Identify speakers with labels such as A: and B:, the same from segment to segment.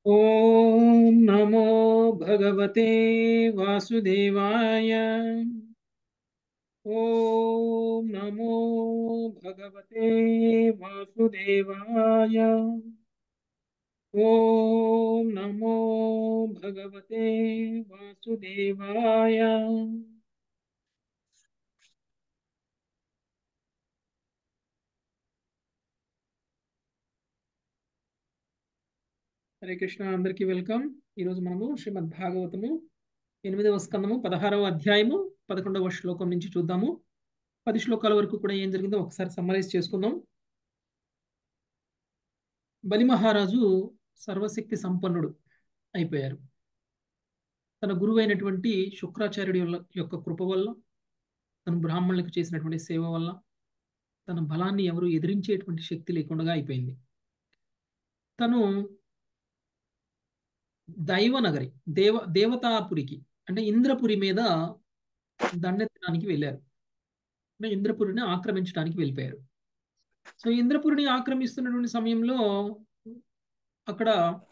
A: ॐ नमो भगवते वासुदेवाय ॐ नमो भगवते वासुदेवाय ॐ नमो भगवते वासुदेवाय హరే కృష్ణ అందరికీ వెల్కమ్ ఈరోజు మనము శ్రీమద్ భాగవతము ఎనిమిదవ స్కందము పదహారవ అధ్యాయము పదకొండవ శ్లోకం నుంచి చూద్దాము పది శ్లోకాల వరకు కూడా ఏం జరిగిందో ఒకసారి సమ్మరైజ్ చేసుకుందాం బలి మహారాజు సర్వశక్తి సంపన్నుడు అయిపోయారు తన గురువు అయినటువంటి శుక్రాచార్యుడి వల్ల- యొక్క కృప వల్ల తన బ్రాహ్మణులకు చేసినటువంటి సేవ వల్ల తన బలాన్ని ఎవరు ఎదిరించేటువంటి శక్తి లేకుండా అయిపోయింది తను దైవ నగరి దేవ దేవతాపురికి అంటే ఇంద్రపురి మీద దండెత్తడానికి వెళ్ళారు అంటే ఇంద్రపురిని ఆక్రమించడానికి వెళ్ళిపోయారు సో ఇంద్రపురిని ఆక్రమిస్తున్నటువంటి సమయంలో అక్కడ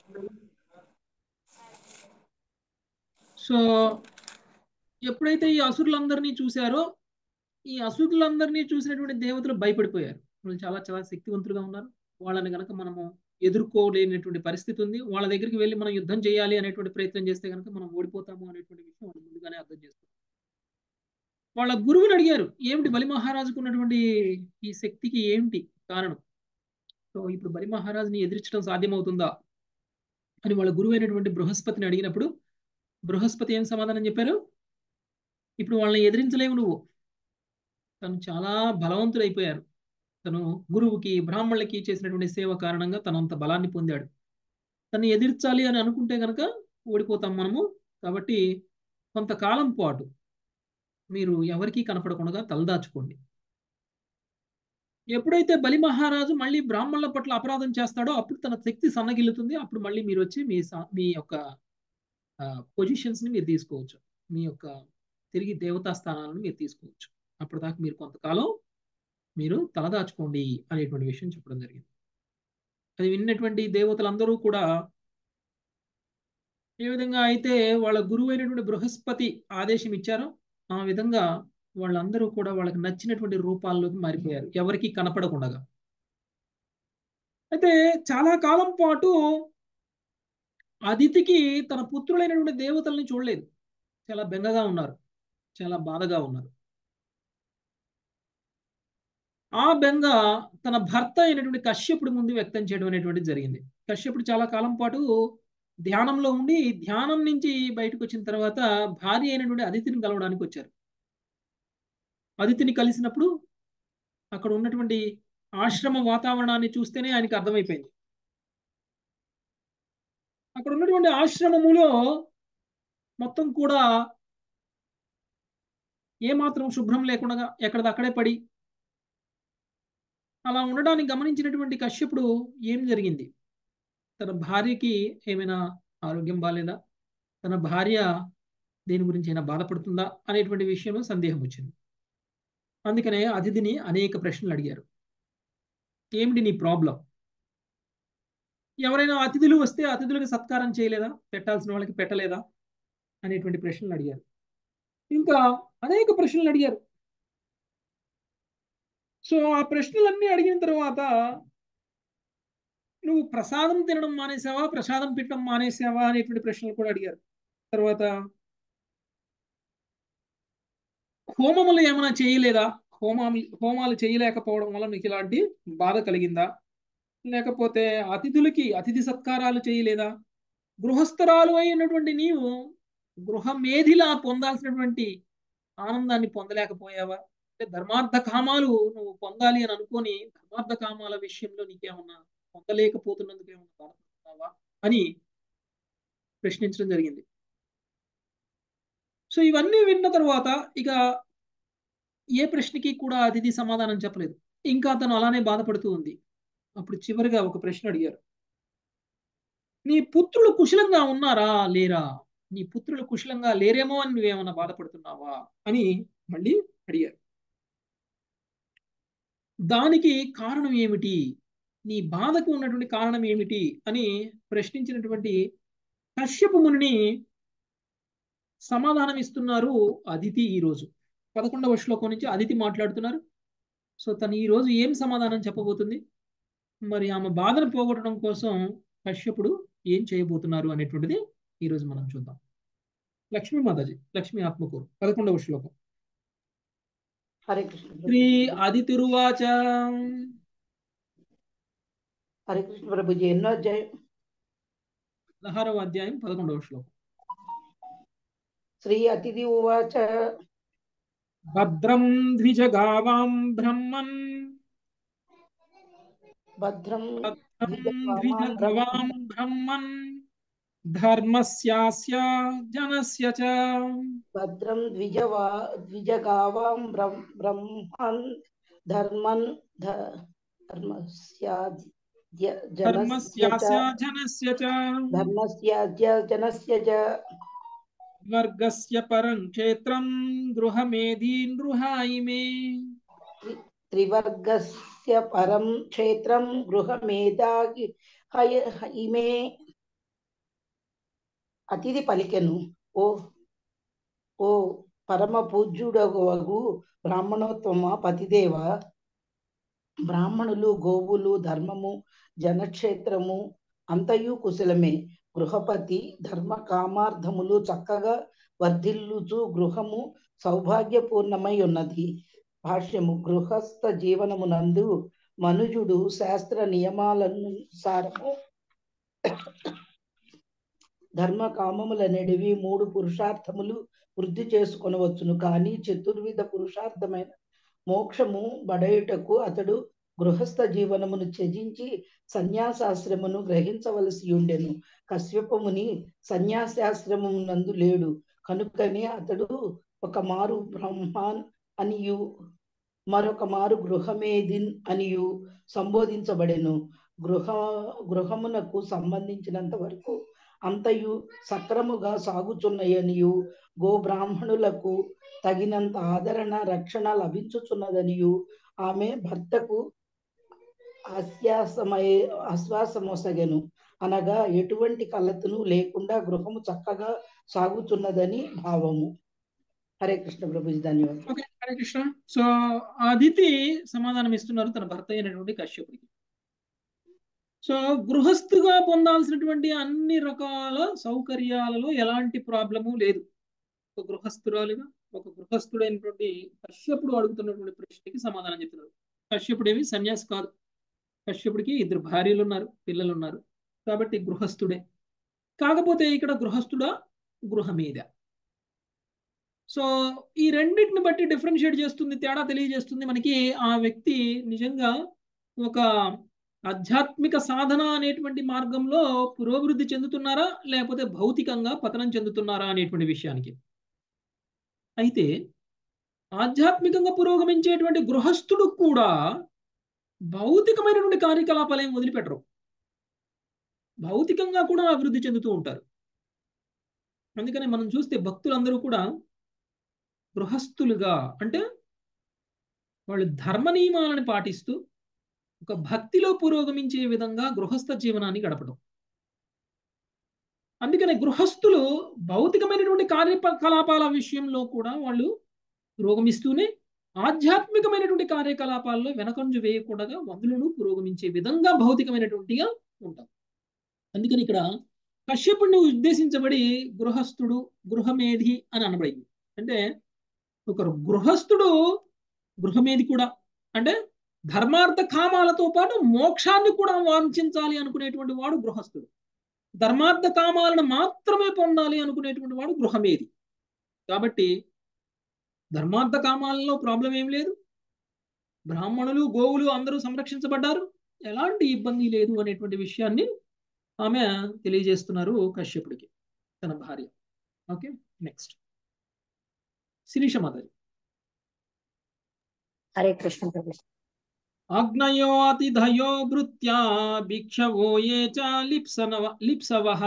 A: సో ఎప్పుడైతే ఈ అసురులందరినీ చూశారో ఈ అసురులందరినీ చూసినటువంటి దేవతలు భయపడిపోయారు వాళ్ళు చాలా చాలా శక్తివంతులుగా ఉన్నారు వాళ్ళని గనక మనము ఎదుర్కోలేనటువంటి పరిస్థితి ఉంది వాళ్ళ దగ్గరికి వెళ్ళి మనం యుద్ధం చేయాలి అనేటువంటి ప్రయత్నం చేస్తే కనుక మనం ఓడిపోతాము అనేటువంటి విషయం వాళ్ళు ముందుగానే అర్థం చేస్తారు వాళ్ళ గురువుని అడిగారు ఏమిటి బలి మహారాజుకు ఉన్నటువంటి ఈ శక్తికి ఏమిటి కారణం సో ఇప్పుడు బలి మహారాజుని ఎదిరించడం సాధ్యమవుతుందా అని వాళ్ళ గురువు అయినటువంటి బృహస్పతిని అడిగినప్పుడు బృహస్పతి ఏం సమాధానం చెప్పారు ఇప్పుడు వాళ్ళని ఎదిరించలేవు నువ్వు తను చాలా బలవంతుడైపోయారు తను గురువుకి బ్రాహ్మణులకి చేసినటువంటి సేవ కారణంగా తను అంత బలాన్ని పొందాడు తను ఎదిరించాలి అని అనుకుంటే కనుక ఓడిపోతాం మనము కాబట్టి కొంతకాలం పాటు మీరు ఎవరికీ కనపడకుండా తలదాచుకోండి ఎప్పుడైతే బలి మహారాజు మళ్ళీ బ్రాహ్మణుల పట్ల అపరాధం చేస్తాడో అప్పుడు తన శక్తి సన్నగిల్లుతుంది అప్పుడు మళ్ళీ మీరు వచ్చి మీ సా- మీ యొక్క పొజిషన్స్ ని మీరు తీసుకోవచ్చు మీ యొక్క తిరిగి దేవతా స్థానాలను మీరు తీసుకోవచ్చు అప్పటిదాకా మీరు కొంతకాలం మీరు తలదాచుకోండి అనేటువంటి విషయం చెప్పడం జరిగింది అది విన్నటువంటి దేవతలందరూ కూడా ఏ విధంగా అయితే వాళ్ళ గురువు అయినటువంటి బృహస్పతి ఆదేశం ఇచ్చారో ఆ విధంగా వాళ్ళందరూ కూడా వాళ్ళకి నచ్చినటువంటి రూపాల్లోకి మారిపోయారు ఎవరికి కనపడకుండా అయితే చాలా కాలం పాటు అదితికి తన పుత్రులైనటువంటి దేవతల్ని చూడలేదు చాలా బెంగగా ఉన్నారు చాలా బాధగా ఉన్నారు ఆ బెంగ తన భర్త అయినటువంటి కశ్యపుడి ముందు వ్యక్తం చేయడం అనేటువంటిది జరిగింది కశ్యపుడు చాలా కాలం పాటు ధ్యానంలో ఉండి ధ్యానం నుంచి బయటకు వచ్చిన తర్వాత భార్య అయినటువంటి అదితిని కలవడానికి వచ్చారు అదితిని కలిసినప్పుడు అక్కడ ఉన్నటువంటి ఆశ్రమ వాతావరణాన్ని చూస్తేనే ఆయనకి అర్థమైపోయింది అక్కడ ఉన్నటువంటి ఆశ్రమములో మొత్తం కూడా ఏమాత్రం శుభ్రం లేకుండా ఎక్కడిదక్కడే పడి అలా ఉండడాన్ని గమనించినటువంటి కశ్యపుడు ఏం జరిగింది తన భార్యకి ఏమైనా ఆరోగ్యం బాగాలేదా తన భార్య దేని గురించి అయినా బాధపడుతుందా అనేటువంటి విషయంలో సందేహం వచ్చింది అందుకనే అతిథిని అనేక ప్రశ్నలు అడిగారు ఏమిటి నీ ప్రాబ్లం ఎవరైనా అతిథులు వస్తే అతిథులకు సత్కారం చేయలేదా పెట్టాల్సిన వాళ్ళకి పెట్టలేదా అనేటువంటి ప్రశ్నలు అడిగారు ఇంకా అనేక ప్రశ్నలు అడిగారు సో ఆ ప్రశ్నలన్నీ అడిగిన తర్వాత నువ్వు ప్రసాదం తినడం మానేసావా ప్రసాదం పెట్టడం మానేసావా అనేటువంటి ప్రశ్నలు కూడా అడిగారు తర్వాత హోమములు ఏమైనా చేయలేదా హోమాలు హోమాలు చేయలేకపోవడం వల్ల నీకు ఇలాంటి బాధ కలిగిందా లేకపోతే అతిథులకి అతిథి సత్కారాలు చేయలేదా గృహస్థరాలు అయినటువంటి నీవు గృహమేధిలా పొందాల్సినటువంటి ఆనందాన్ని పొందలేకపోయావా అంటే ధర్మార్థ కామాలు నువ్వు పొందాలి అని అనుకొని ధర్మార్థ కామాల విషయంలో నీకేమన్నా పొందలేకపోతున్నందుకు ఏమన్నా బాధపడుతున్నావా అని ప్రశ్నించడం జరిగింది సో ఇవన్నీ విన్న తర్వాత ఇక ఏ ప్రశ్నకి కూడా అతిథి సమాధానం చెప్పలేదు ఇంకా తను అలానే బాధపడుతూ ఉంది అప్పుడు చివరిగా ఒక ప్రశ్న అడిగారు నీ పుత్రులు కుశలంగా ఉన్నారా లేరా నీ పుత్రులు కుశలంగా లేరేమో అని నువ్వేమన్నా బాధపడుతున్నావా అని మళ్ళీ అడిగారు దానికి కారణం ఏమిటి నీ బాధకు ఉన్నటువంటి కారణం ఏమిటి అని ప్రశ్నించినటువంటి కశ్యపు మునిని సమాధానం ఇస్తున్నారు అదితి ఈరోజు పదకొండవ శ్లోకం నుంచి అదితి మాట్లాడుతున్నారు సో తను ఈ రోజు ఏం సమాధానం చెప్పబోతుంది మరి ఆమె బాధను పోగొట్టడం కోసం కశ్యపుడు ఏం చేయబోతున్నారు అనేటువంటిది ఈరోజు మనం చూద్దాం లక్ష్మీ మాతాజీ లక్ష్మీ ఆత్మకూరు పదకొండవ శ్లోకం
B: హరే కృష్ణ
A: శ్రీ అదితిరువాచ
B: హరే కృష్ణ ప్రభుజీ ఎన్నో అధ్యాయం
A: పదహారవ అధ్యాయం పదకొండవ శ్లోకం
B: శ్రీ అతిథి ఉవాచ
A: భద్రం ద్విజగావాం బ్రహ్మన్
B: భద్రం
A: భద్రం ద్విజగవాం బ్రహ్మన్ ధర్మస్యాస్య జనస్య చ
B: భద్రం ద్విజవా ద్విజగావాం బ్రహ్మ బ్రహ్మన్ ధర్మన్ ధ- ధర్మస్యాద్య జనస్య
A: ధర్మస్యాస్య
B: చ-
A: జనస్య చ
B: ధర్మస్యాద్య జనస్య చ
A: వర్గస్య పరం క్షేత్రం గృహమేధీ నృహాయిమే
B: త్రివర్గస్య పరం క్షేత్రం గృహమేధాగి హయ ఇమే అతిథి పలికెను ఓ ఓ పరమ పూజ్యుడగు బ్రాహ్మణోత్తమ పతిదేవ బ్రాహ్మణులు గోవులు ధర్మము జనక్షేత్రము అంతయు కుశలమే గృహపతి ధర్మ కామార్థములు చక్కగా వర్ధిల్లుచు గృహము సౌభాగ్యపూర్ణమై ఉన్నది భాష్యము గృహస్థ జీవనమునందు మనుజుడు శాస్త్ర నియమాలనుసారము ధర్మ కామముల నడివి మూడు పురుషార్థములు వృద్ధి చేసుకొనవచ్చును కానీ చతుర్విధ పురుషార్థమైన మోక్షము బడయుటకు అతడు గృహస్థ జీవనమును త్యజించి సన్యాసాశ్రమును గ్రహించవలసి ఉండెను కశ్యపముని సన్యాసాశ్రమమునందు లేడు కనుకనే అతడు ఒక మారు బ్రహ్మాన్ అనియు మరొక మారు గృహమేదిన్ అనియు సంబోధించబడెను గృహ గృహమునకు సంబంధించినంత వరకు అంతయు సక్రముగా సాగుచున్నయనియు గో బ్రాహ్మణులకు తగినంత ఆదరణ రక్షణ లభించుచున్నదనియు ఆమె భర్తకు ఆశ్వాసమయ ఆశ్వాసమొసగెను అనగా ఎటువంటి కలతను లేకుండా గృహము చక్కగా సాగుతున్నదని భావము హరే కృష్ణ ప్రభుజీ ధన్యవాదాలు
A: ఓకే హరే కృష్ణ సో అదితి సమాధానం ఇస్తున్నారు తన భర్త అయినటువంటి కశ్యపుడికి సో గృహస్థుగా పొందాల్సినటువంటి అన్ని రకాల సౌకర్యాలలో ఎలాంటి ప్రాబ్లము లేదు ఒక గృహస్థురాలుగా ఒక గృహస్థుడైనటువంటి కశ్యపుడు అడుగుతున్నటువంటి ప్రశ్నకి సమాధానం చెప్తున్నారు కశ్యపుడు ఏమి సన్యాసి కాదు కశ్యపుడికి ఇద్దరు భార్యలు ఉన్నారు పిల్లలు ఉన్నారు కాబట్టి గృహస్థుడే కాకపోతే ఇక్కడ గృహస్థుడా గృహమీద సో ఈ రెండింటిని బట్టి డిఫరెన్షియేట్ చేస్తుంది తేడా తెలియజేస్తుంది మనకి ఆ వ్యక్తి నిజంగా ఒక ఆధ్యాత్మిక సాధన అనేటువంటి మార్గంలో పురోభివృద్ధి చెందుతున్నారా లేకపోతే భౌతికంగా పతనం చెందుతున్నారా అనేటువంటి విషయానికి అయితే ఆధ్యాత్మికంగా పురోగమించేటువంటి గృహస్థుడు కూడా భౌతికమైనటువంటి కార్యకలాపాలు ఏం వదిలిపెట్టరు భౌతికంగా కూడా అభివృద్ధి చెందుతూ ఉంటారు అందుకని మనం చూస్తే భక్తులందరూ కూడా గృహస్థులుగా అంటే వాళ్ళు ధర్మ నియమాలను పాటిస్తూ ఒక భక్తిలో పురోగమించే విధంగా గృహస్థ జీవనాన్ని గడపడం అందుకనే గృహస్థులు భౌతికమైనటువంటి కార్యకలాపాల విషయంలో కూడా వాళ్ళు పురోగమిస్తూనే ఆధ్యాత్మికమైనటువంటి కార్యకలాపాల్లో వెనకంజు వేయకుండా వందులను పురోగమించే విధంగా భౌతికమైనటువంటిగా ఉంటాం అందుకని ఇక్కడ కశ్యపుడిని ఉద్దేశించబడి గృహస్థుడు గృహమేధి అని అనబడింది అంటే ఒక గృహస్థుడు గృహమేధి కూడా అంటే ధర్మార్థ కామాలతో పాటు మోక్షాన్ని కూడా వాంఛించాలి అనుకునేటువంటి వాడు గృహస్థుడు ధర్మార్థ కామాలను మాత్రమే పొందాలి అనుకునేటువంటి వాడు గృహమేది కాబట్టి ధర్మార్థ కామాలలో ప్రాబ్లం ఏం లేదు బ్రాహ్మణులు గోవులు అందరూ సంరక్షించబడ్డారు ఎలాంటి ఇబ్బంది లేదు అనేటువంటి విషయాన్ని ఆమె తెలియజేస్తున్నారు కశ్యపుడికి తన భార్య ఓకే నెక్స్ట్ శిరీష మాతాజీ
C: హరే కృష్ణ ప్రభు
A: ఆగ్నయో అతిధయో భృత్యా భిక్షవో ఏ చ లిప్సనవ లిప్సవః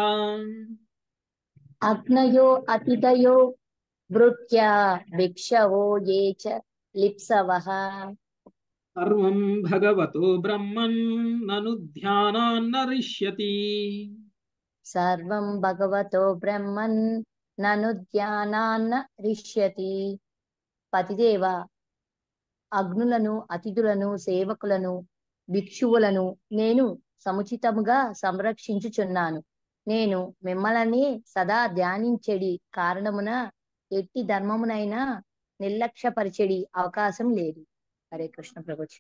C: అగ్నయో అతిథయో భృత్యా భిక్షవో ఏ చ లిప్సవః
A: సర్వం భగవతో బ్రహ్మన్ నను ధ్యానాన్నరిష్యతి
C: సర్వం భగవతో బ్రహ్మన్ నను ధ్యానాన్న రిష్యతి పతిదేవ అగ్నులను అతిథులను సేవకులను భిక్షువులను నేను సముచితముగా సంరక్షించుచున్నాను నేను మిమ్మల్ని సదా ధ్యానించెడి కారణమున ఎట్టి ధర్మమునైనా నిర్లక్ష్యపరిచెడి అవకాశం లేదు హరే కృష్ణ ప్రభుజీ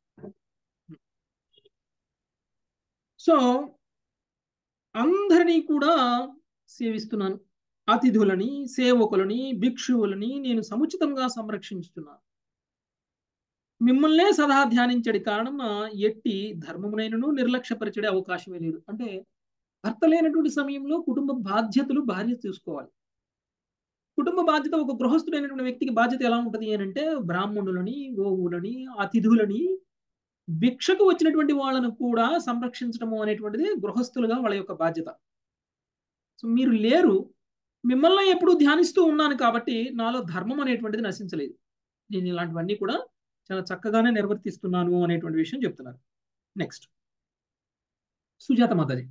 A: సో అందరినీ కూడా సేవిస్తున్నాను అతిథులని సేవకులని భిక్షువులని నేను సముచితంగా సంరక్షించుతున్నాను మిమ్మల్నే సదా ధ్యానించడి కారణం ఎట్టి ధర్మమునైనను నిర్లక్ష్యపరిచడే అవకాశమే లేదు అంటే భర్త లేనటువంటి సమయంలో కుటుంబ బాధ్యతలు భార్య చూసుకోవాలి కుటుంబ బాధ్యత ఒక గృహస్థుడైనటువంటి వ్యక్తికి బాధ్యత ఎలా ఉంటుంది అని అంటే బ్రాహ్మణులని గోవులని అతిథులని భిక్షకు వచ్చినటువంటి వాళ్ళను కూడా సంరక్షించడము అనేటువంటిది గృహస్థులుగా వాళ్ళ యొక్క బాధ్యత సో మీరు లేరు మిమ్మల్ని ఎప్పుడూ ధ్యానిస్తూ ఉన్నాను కాబట్టి నాలో ధర్మం అనేటువంటిది నశించలేదు నేను ఇలాంటివన్నీ కూడా చాలా చక్కగానే నిర్వర్తిస్తున్నాను అనేటువంటి విషయం చెప్తున్నారు నెక్స్ట్ సుజాత మాతాజీ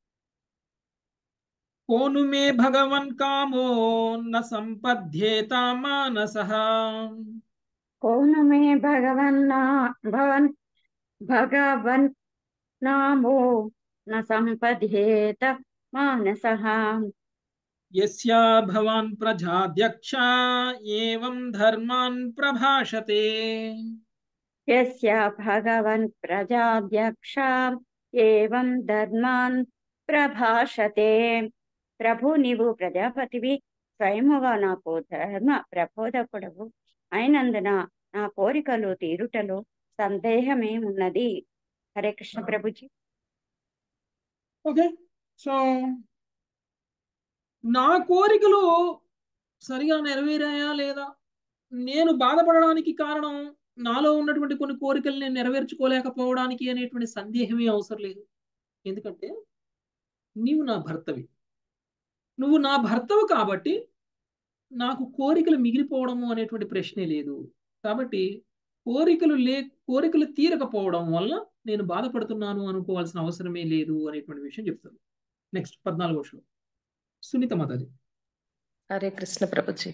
A: కోను మే భగవన్ కామో న సంపద్యేత మానస
D: कौन में भगवन ना भवन भगवन नामो न संपद्येत मानसः
A: యస్యా భవాన్ ప్రజాధ్యక్ష ఏవం ధర్మాన్ ప్రభాషతే
D: यस्य भगवन् प्रजाध्यक्षा एवं ధర్మాన్ ప్రభాషతే ప్రభు నీవు ప్రజాపతివి స్వయముగా నాకు ధర్మ ప్రబోధకుడవు అయినందున నా కోరికలు తీరుటలో సందేహమే ఉన్నది హరే కృష్ణ ప్రభుజీ
A: ఓకే సో నా కోరికలు సరిగా నెరవేరాయా లేదా నేను బాధపడడానికి కారణం నాలో ఉన్నటువంటి కొన్ని కోరికలు నేను నెరవేర్చుకోలేకపోవడానికి అనేటువంటి సందేహమే అవసరం లేదు ఎందుకంటే నీవు నా భర్తవి నువ్వు నా భర్తవు కాబట్టి నాకు కోరికలు మిగిలిపోవడము అనేటువంటి ప్రశ్నే లేదు కాబట్టి కోరికలు లే కోరికలు తీరకపోవడం వల్ల నేను బాధపడుతున్నాను అనుకోవాల్సిన అవసరమే లేదు అనేటువంటి విషయం చెప్తాను నెక్స్ట్ పద్నాలుగు వర్షం సునీత మాతాజీ
E: హరే కృష్ణ ప్రభుజీ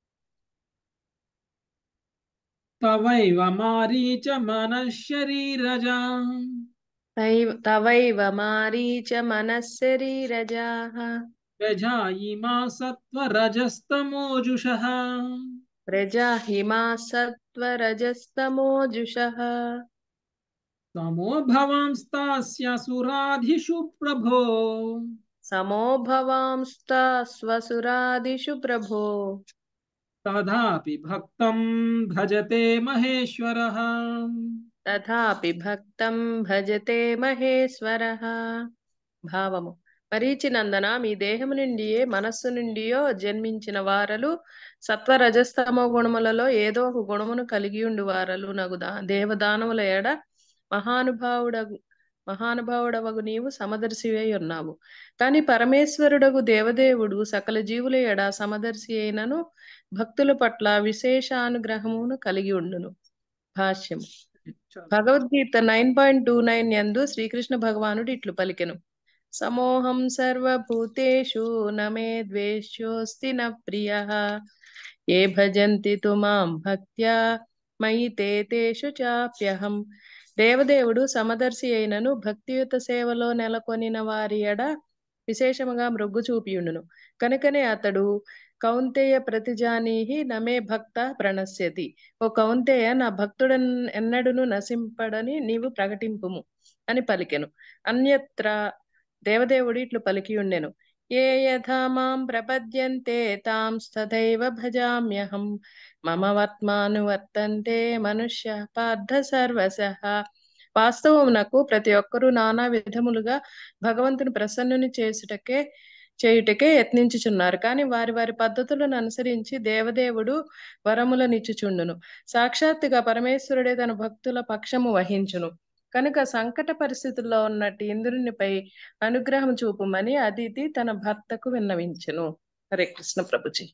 A: తవైవ మారీచ మనశరీరజా
E: తైవ- తవైవ మారీచ మనశరీరజాః
A: ప్రజాయిమా సత్వరజస్తమోజుషః
E: ప్రజా హిమా సత్వరజస్తమోజుషః
A: సమో భవాంస్తాస్య సురాధిషు ప్రభో
E: సమోభవాంస్తా స్వసురాదిషు ప్రభో
A: తథాపి భక్తం భజతే మహేశ్వరః
E: తథాపి భక్తం భజతే మహేశ్వరః భావము మరీచినందన మీ దేహము నుండియే మనస్సు నుండియో జన్మించిన వారలు సత్వరజస్తమో గుణములలో ఏదో ఒక గుణమును కలిగి ఉండు వారలు నగు దా- దేవదానముల ఎడ మహానుభావుడగు మహానుభావుడవగు నీవు సమదర్శివై ఉన్నావు కాని పరమేశ్వరుడగు దేవదేవుడు సకల జీవుల ఎడ సమదర్శి అయినను భక్తుల పట్ల విశేషానుగ్రహమును కలిగి ఉండును భాష్యం Bhagavadgita nine point two nine యందు శ్రీకృష్ణ భగవానుడు ఇట్లు పలికెను సమోహం సర్వభూతేషు నమే ద్వేష్యోస్తి న ప్రియ ఏ భజంతి తు మాం భక్త్యా మయి తే తేషు చాప్యహం దేవదేవుడు సమదర్శి అయినను భక్తియుత సేవలో నెలకొనిన వారి ఎడ విశేషముగా మృగ్గు చూపియుండును కనుకనే అతడు కౌంతేయ ప్రతిజానీహి నమే భక్త ప్రణశ్యతి ఓ కౌంతేయ నా భక్తుడు ఎన్నడును నశింపడని నీవు ప్రకటింపుము అని పలికెను అన్యత్ర దేవదేవుడు ఇట్లు పలికి ఉండెను ఏ యథా మాం ప్రపద్యంతే తాం తథైవ భజామ్యహం మమ వర్త్మాను వర్తంతే మనుష్య పార్థ సర్వశః వాస్తవమునకు ప్రతి ఒక్కరూ నానా విధములుగా భగవంతుని ప్రసన్నుని చేసుటకే చేయుటకే యత్నించుచున్నారు కానీ వారి వారి పద్ధతులను అనుసరించి దేవదేవుడు వరములనిచ్చుచుండును సాక్షాత్తుగా పరమేశ్వరుడే తన భక్తుల పక్షము వహించును కనుక సంకట పరిస్థితుల్లో ఉన్నట్టు ఇంద్రునిపై అనుగ్రహం చూపుమని అదితి తన భర్తకు విన్నవించెను హరే కృష్ణ ప్రభుజీ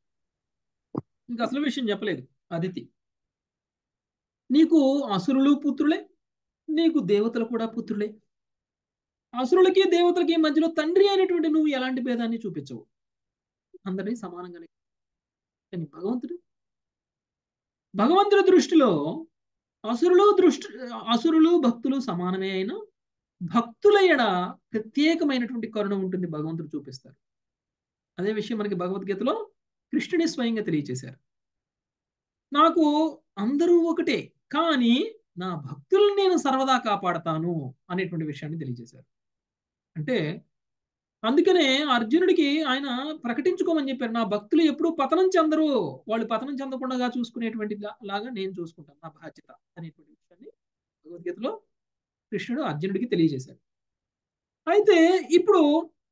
A: ఇంకా అసలు విషయం చెప్పలేదు అదితి నీకు అసురులు పుత్రులే నీకు దేవతలు కూడా పుత్రులే అసురులకి దేవతలకి మధ్యలో తండ్రి అయినటువంటి నువ్వు ఎలాంటి భేదాన్ని చూపించవు అందరినీ సమానంగానే కానీ భగవంతుడు భగవంతుడి దృష్టిలో అసురులు దృష్టి అసురులు భక్తులు సమానమే అయినా భక్తుల ఎడ ప్రత్యేకమైనటువంటి కరుణ ఉంటుంది భగవంతుడు చూపిస్తారు అదే విషయం మనకి భగవద్గీతలో కృష్ణుని స్వయంగా తెలియచేశారు నాకు అందరూ ఒకటే కానీ నా భక్తులను నేను సర్వదా కాపాడతాను అనేటువంటి విషయాన్ని తెలియజేశారు అంటే అందుకనే అర్జునుడికి ఆయన ప్రకటించుకోమని చెప్పారు నా భక్తులు ఎప్పుడూ పతనం చెందరు వాళ్ళు పతనం చెందకుండా చూసుకునేటువంటి లా- లాగా నేను చూసుకుంటాను నా బాధ్యత అనేటువంటి విషయాన్ని భగవద్గీతలో కృష్ణుడు అర్జునుడికి తెలియజేశారు అయితే ఇప్పుడు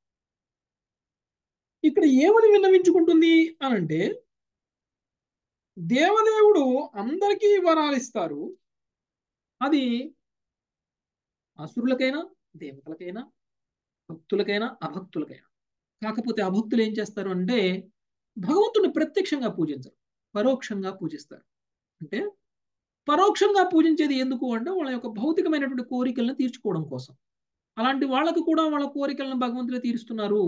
A: ఇక్కడ ఏమని విన్నవించుకుంటుంది అని అంటే దేవదేవుడు అందరికీ వరాలు ఇస్తారు అది అసురులకైనా దేవతలకైనా భక్తులకైనా అభక్తులకైనా కాకపోతే అభక్తులు ఏం చేస్తారు అంటే భగవంతుడిని ప్రత్యక్షంగా పూజించరు పరోక్షంగా పూజిస్తారు అంటే పరోక్షంగా పూజించేది ఎందుకు అంటే వాళ్ళ యొక్క భౌతికమైనటువంటి కోరికలను తీర్చుకోవడం కోసం అలాంటి వాళ్ళకు కూడా వాళ్ళ కోరికలను భగవంతుడే తీరుస్తున్నారు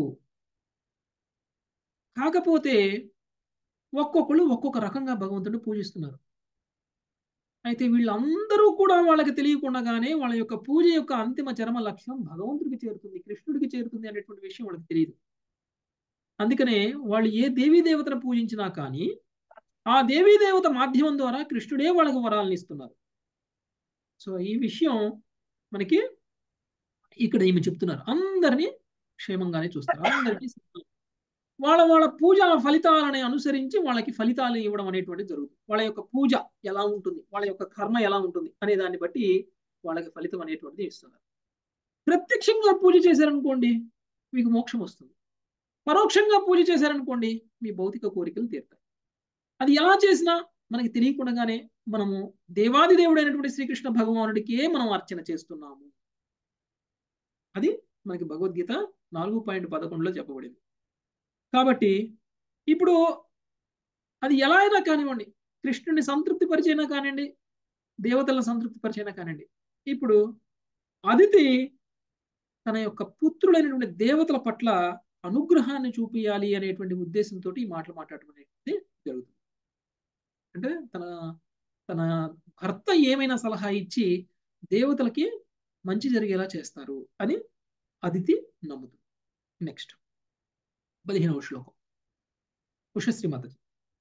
A: కాకపోతే ఒక్కొక్కళ్ళు ఒక్కొక్క రకంగా భగవంతుడిని పూజిస్తున్నారు అయితే వీళ్ళందరూ కూడా వాళ్ళకి తెలియకుండానే వాళ్ళ యొక్క పూజ యొక్క అంతిమ చరమ లక్ష్యం భగవంతుడికి చేరుతుంది కృష్ణుడికి చేరుతుంది అనేటువంటి విషయం వాళ్ళకి తెలియదు అందుకనే వాళ్ళు ఏ దేవీ దేవతను పూజించినా కానీ ఆ దేవీ దేవత మాధ్యమం ద్వారా కృష్ణుడే వాళ్ళకి వరాలను ఇస్తున్నారు సో ఈ విషయం మనకి ఇక్కడ ఈమె చెప్తున్నారు అందరినీ క్షేమంగానే చూస్తారు అందరికీ సమానం. వాళ్ళ వాళ్ళ పూజ ఫలితాలని అనుసరించి వాళ్ళకి ఫలితాలు ఇవ్వడం అనేటువంటి జరుగుతుంది వాళ్ళ యొక్క పూజ ఎలా ఉంటుంది వాళ్ళ యొక్క కర్మ ఎలా ఉంటుంది అనే దాన్ని బట్టి వాళ్ళకి ఫలితం అనేటువంటిది ఇస్తున్నారు ప్రత్యక్షంగా పూజ చేశారనుకోండి మీకు మోక్షం వస్తుంది పరోక్షంగా పూజ చేశారనుకోండి మీ భౌతిక కోరికలు తీరుతాయి అది ఎలా చేసినా మనకి తెలియకుండానే మనము దేవాది దేవుడైనటువంటి శ్రీకృష్ణ భగవానుడికే మనం అర్చన చేస్తున్నాము అది మనకి భగవద్గీత నాలుగు పాయింట్ పదకొండులో చెప్పబడింది కాబట్టి ఇప్పుడు అది ఎలా అయినా కానివ్వండి కృష్ణుడిని సంతృప్తి పరిచైనా కానివ్వండి దేవతలను సంతృప్తి పరిచైనా కానివ్వండి ఇప్పుడు అదితి తన యొక్క పుత్రులైనటువంటి దేవతల పట్ల అనుగ్రహాన్ని చూపించాలి అనేటువంటి ఉద్దేశంతో ఈ మాటలు మాట్లాడటం అనేది జరుగుతుంది అంటే తన తన భర్త ఏమైనా సలహా ఇచ్చి దేవతలకి మంచి జరిగేలా చేస్తారు అని అదితి నమ్ముతుంది నెక్స్ట్ పదిహేనవ శ్లోకం ఉషశ్రీ మాతజీ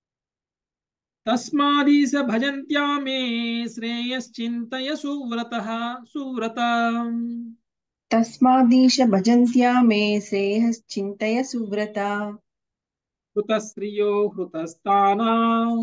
A: తస్మాదీశ భజంత్యా మే శ్రేయశ్చింతయ సువ్రత సువ్రత
F: తస్మాదీశ భజంత్యా మే శ్రేయశ్చింతయ సువ్రత
A: హృతశ్రియో హృతస్థానా